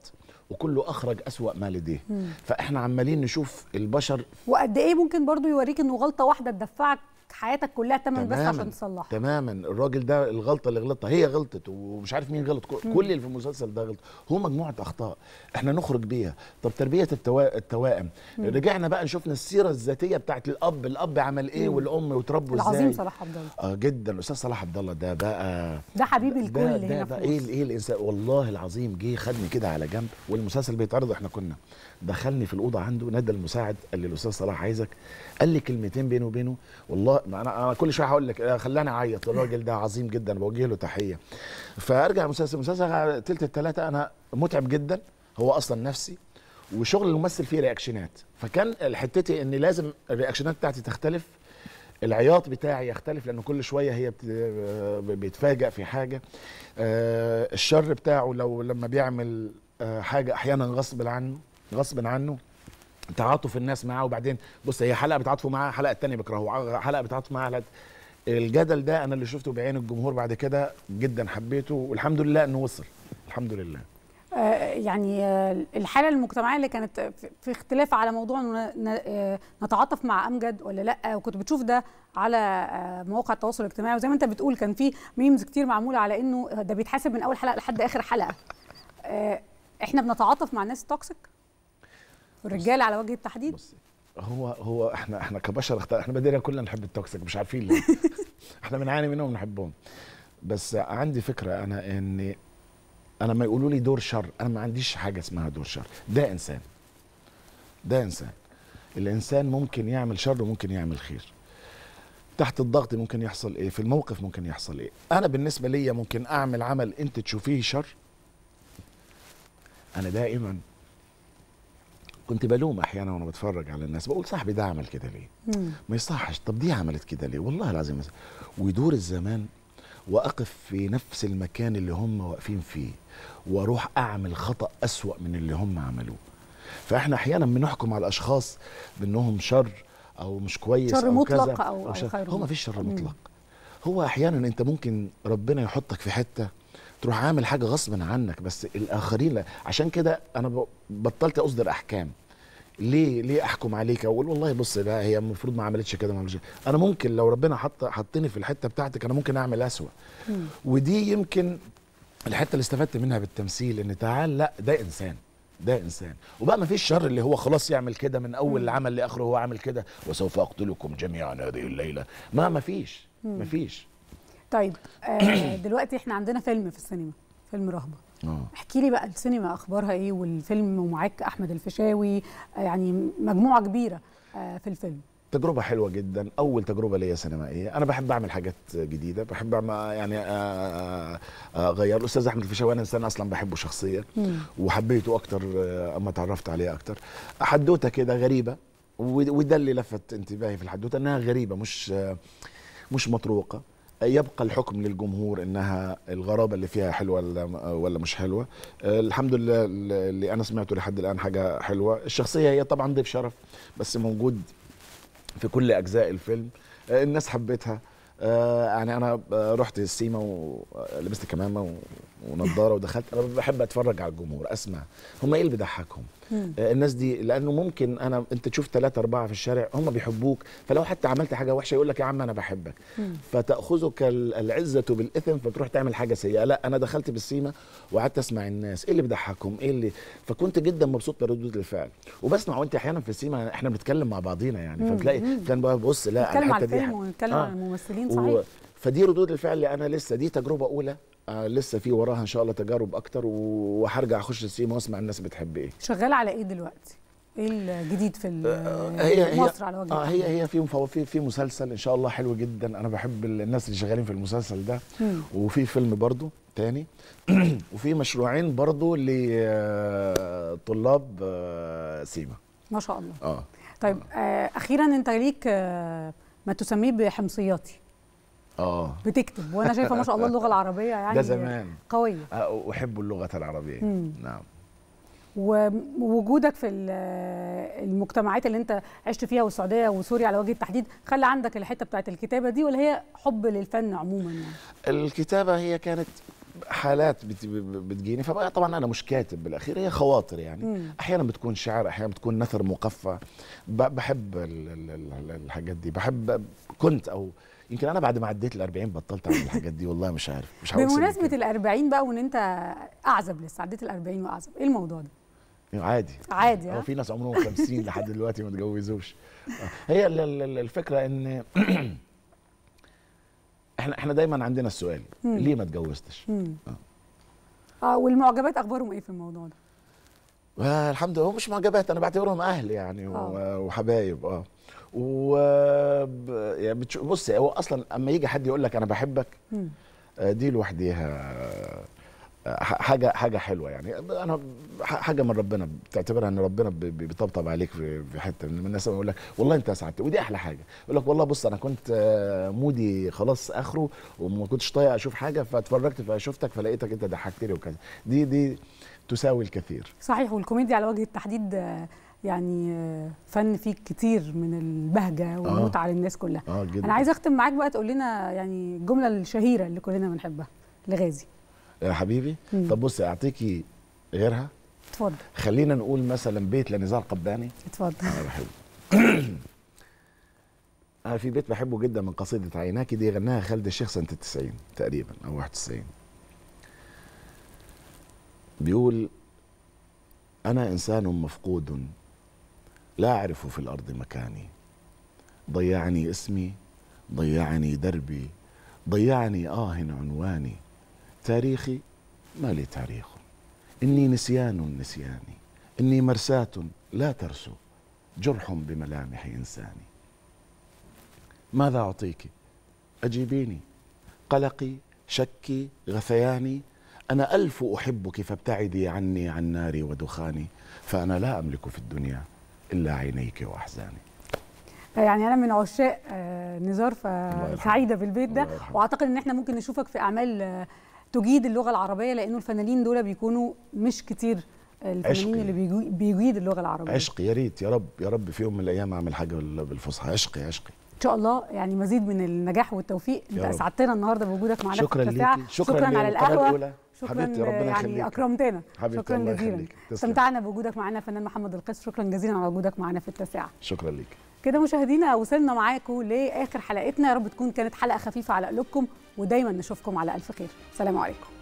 وكله اخرج اسوا ما لديه مم. فاحنا عمالين نشوف البشر وقد ايه ممكن برضو يوريك انه غلطه واحده تدفعك حياتك كلها تمن بس عشان تصلحها تماما الراجل ده الغلطه اللي غلطها هي غلطت ومش عارف مين غلط كل مم. كل اللي في المسلسل ده غلط هو مجموعه اخطاء احنا نخرج بيها طب تربيه التوا... التوائم مم. رجعنا بقى شفنا السيره الذاتيه بتاعت الاب الاب عمل ايه مم. والام وتربوا ازاي العظيم صلاح عبد الله اه جدا الاستاذ صلاح عبد الله ده بقى ده حبيب الكل ده هنا ده, في ده مصر. ايه ايه الانسان والله العظيم جه خدني كده على جنب والمسلسل بيتعرض احنا كنا دخلني في الاوضه عنده نادى المساعد قال لي الاستاذ صلاح عايزك قال لي كلمتين بيني وبينه والله ما انا انا كل شويه هقول لك آه، خلاني اعيط الراجل ده عظيم جدا بوجه له تحيه فارجع المسلسل المسلسل تلت التلاته انا متعب جدا هو اصلا نفسي وشغل الممثل فيه رياكشنات فكان حتتي ان لازم الرياكشنات بتاعتي تختلف العياط بتاعي يختلف لانه كل شويه هي بت- بيتفاجئ في حاجه آه، الشر بتاعه لو لما بيعمل آه، حاجه احيانا غصب عنه غصب عنه تعاطف الناس معاه وبعدين بص هي حلقه بيتعاطفوا معاه حلقه التانية بيكرهوه حلقه بيتعاطفوا معاه حلقه الجدل ده انا اللي شفته بعين الجمهور بعد كده جدا حبيته والحمد لله انه وصل الحمد لله آه، يعني آه، الحاله المجتمعيه اللي كانت في- في اختلاف على موضوع انه ن- آه، نتعاطف مع امجد ولا لا وكنت بتشوف ده على آه، مواقع التواصل الاجتماعي وزي ما انت بتقول كان في ميمز كتير معموله على انه ده بيتحاسب من اول حلقه لحد اخر حلقه آه، احنا بنتعاطف مع الناس التوكسيك الرجاله على وجه التحديد هو هو احنا احنا كبشر اختار احنا بدينا كلنا نحب التوكسيك مش عارفين ليه احنا بنعاني منهم ونحبهم بس عندي فكره انا ان انا ما يقولوا لي دور شر انا ما عنديش حاجه اسمها دور شر ده انسان ده انسان الانسان ممكن يعمل شر وممكن يعمل خير تحت الضغط ممكن يحصل ايه في الموقف ممكن يحصل ايه انا بالنسبه ليا ممكن اعمل عمل انت تشوفيه شر انا دائما كنت بلوم احيانا وانا بتفرج على الناس بقول صاحبي ده عمل كده ليه مم. ما يصحش طب دي عملت كده ليه والله العظيم مثلا ويدور الزمان واقف في نفس المكان اللي هم واقفين فيه واروح اعمل خطا اسوا من اللي هم عملوه فاحنا احيانا بنحكم على الاشخاص بانهم شر او مش كويس شر او مطلق كذا أو- أو شر. خير هو ما فيش شر مطلق هو احيانا انت ممكن ربنا يحطك في حته تروح عامل حاجه غصبا عنك بس الاخرين لا عشان كده انا ب- بطلت اصدر احكام ليه ليه احكم عليك اقول والله بص ده هي المفروض ما عملتش كده ما عملتش انا ممكن لو ربنا حط حطني في الحته بتاعتك انا ممكن اعمل اسوأ ودي يمكن الحته اللي استفدت منها بالتمثيل ان تعال لا ده انسان ده انسان وبقى ما فيش شر اللي هو خلاص يعمل كده من اول العمل لاخره هو عامل كده وسوف اقتلكم جميعا هذه الليله ما ما فيش ما فيش طيب آه، دلوقتي احنا عندنا فيلم في السينما فيلم رهبه اه احكي لي بقى السينما اخبارها ايه والفيلم ومعاك احمد الفيشاوي آه، يعني مجموعه كبيره آه، في الفيلم تجربة حلوة جدا، أول تجربة ليا سينمائية، أنا بحب أعمل حاجات جديدة، بحب أعمل يعني آه، آه، أغير، الأستاذ أحمد الفيشاوي أنا إنسان أصلا بحبه شخصيا مم. وحبيته أكتر آه، أما تعرفت عليه أكتر. حدوتة كده غريبة ود- وده اللي لفت انتباهي في الحدوتة إنها غريبة مش آه، مش مطروقة. يبقى الحكم للجمهور انها الغرابه اللي فيها حلوه ولا ولا مش حلوه آه، الحمد لله اللي انا سمعته لحد الان حاجه حلوه الشخصيه هي طبعا ضيف شرف بس موجود في كل اجزاء الفيلم آه، الناس حبتها آه، يعني انا آه، رحت السيما ولبست كمامه و- ونضاره ودخلت انا بحب اتفرج على الجمهور اسمع هم ايه اللي بيضحكهم مم. آه، الناس دي لانه ممكن انا انت تشوف ثلاثة أربعة في الشارع هم بيحبوك فلو حتى عملت حاجة وحشة يقول لك يا عم أنا بحبك مم. فتأخذك ال- العزة بالإثم فتروح تعمل حاجة سيئة لا أنا دخلت بالسيما وقعدت أسمع الناس إيه اللي بيضحكهم إيه اللي فكنت جدا مبسوط بردود الفعل وبسمع وأنت أحيانا في السيما إحنا بنتكلم مع بعضينا يعني مم. فتلاقي مم. كان بقى بص لا نتكلم على الحتة دي الفيلم ح- ونتكلم آه. على الممثلين و... صحيح فدي ردود الفعل اللي انا لسه دي تجربه اولى آه لسه في وراها ان شاء الله تجارب اكتر و- وهرجع اخش السيما واسمع الناس بتحب ايه شغال على ايه دلوقتي ايه الجديد في ال- هي هي مصر على وجه اه التحديد؟ هي هي في مفو- في في مسلسل ان شاء الله حلو جدا انا بحب الناس اللي شغالين في المسلسل ده مم. وفي فيلم برضو تاني وفي مشروعين برضو لطلاب سيما ما شاء الله اه طيب آه اخيرا انت ليك آه ما تسميه بحمصياتي اه بتكتب وانا شايفه ما شاء الله اللغه العربيه يعني ده زمان قويه آه، احب اللغه العربيه مم. نعم ووجودك في ال- المجتمعات اللي انت عشت فيها والسعوديه وسوريا على وجه التحديد خلى عندك الحته بتاعت الكتابه دي ولا هي حب للفن عموما يعني الكتابة هي كانت حالات بت- بتجيني فبقى طبعا انا مش كاتب بالاخير هي خواطر يعني مم. احيانا بتكون شعر احيانا بتكون نثر مقفى ب- بحب ال- ال- ال- الحاجات دي بحب كنت او يمكن انا بعد ما عديت ال 40 بطلت اعمل الحاجات دي والله مش عارف مش هقول سر بمناسبه كده. ال 40 بقى وان انت اعزب لسه عديت ال 40 واعزب ايه الموضوع ده؟ عادي عادي هو ها؟ في ناس عمرهم 50 لحد دلوقتي ما اتجوزوش آه. هي ال- ال- ال- الفكره ان احنا احنا دايما عندنا السؤال مم. ليه ما اتجوزتش؟ مم. اه والمعجبات اخبارهم ايه في الموضوع ده؟ آه الحمد لله هو مش معجبات انا بعتبرهم اهل يعني و- آه. وحبايب اه و ب- يعني بتش- بص هو اصلا اما يجي حد يقول لك انا بحبك مم. آه، دي لوحديها آه، ح- حاجه حاجه حلوه يعني انا ح- حاجه من ربنا بتعتبرها ان ربنا ب- ب- بيطبطب عليك في في حته من الناس يقول لك والله انت اسعدت ودي احلى حاجه يقول لك والله بص انا كنت آه، مودي خلاص اخره وما كنتش طايق اشوف حاجه فاتفرجت فشفتك فلقيتك انت ضحكتني وكذا دي دي تساوي الكثير صحيح والكوميديا على وجه التحديد آه، يعني آه، فن فيه كتير من البهجه والمتعه للناس كلها اه جدا انا عايزه اختم معاك بقى تقول لنا يعني الجمله الشهيره اللي كلنا بنحبها لغازي يا حبيبي مم. طب بص اعطيكي غيرها اتفضل خلينا نقول مثلا بيت لنزار قباني اتفضل انا بحبه انا في بيت بحبه جدا من قصيده عيناك دي غناها خالد الشيخ سنه 90 تقريبا او 91 بيقول انا انسان مفقود لا اعرف في الارض مكاني ضيعني اسمي ضيعني دربي ضيعني آه عنواني تاريخي ما لي تاريخ إني نسيان نسياني إني مرساة لا ترسو جرح بملامح إنساني ماذا أعطيك أجيبيني قلقي شكي غثياني أنا ألف أحبك فابتعدي عني عن ناري ودخاني فأنا لا أملك في الدنيا إلا عينيك وأحزاني يعني انا من عشاق آه، نزار يرحمه. فسعيده بالبيت ده الله يرحمه. واعتقد ان احنا ممكن نشوفك في اعمال آه، تجيد اللغه العربيه لانه الفنانين دول بيكونوا مش كتير الفنانين عشقي. اللي بيجو- بيجيد اللغه العربيه عشقي يا ريت يا رب يا رب في يوم من الأيام أعمل حاجة بال- بالفصحى عشقي عشقي ان شاء الله يعني مزيد من النجاح والتوفيق انت يا رب. اسعدتنا النهارده بوجودك معانا شكراً في التساعة. ليكي. شكراً شكرا على للقناة القهوه الأولى. شكرا حبيبتي، ربنا يعني يخليك. اكرمتنا حبيبتي، شكرا الله جزيلا يخليك. تسلم. استمتعنا بوجودك معانا فنان محمد القس شكرا جزيلا على وجودك معانا في التاسعه شكرا ليك كده مشاهدينا وصلنا معاكم لاخر حلقتنا يا رب تكون كانت حلقه خفيفه على قلوبكم ودايما نشوفكم على الف خير سلام عليكم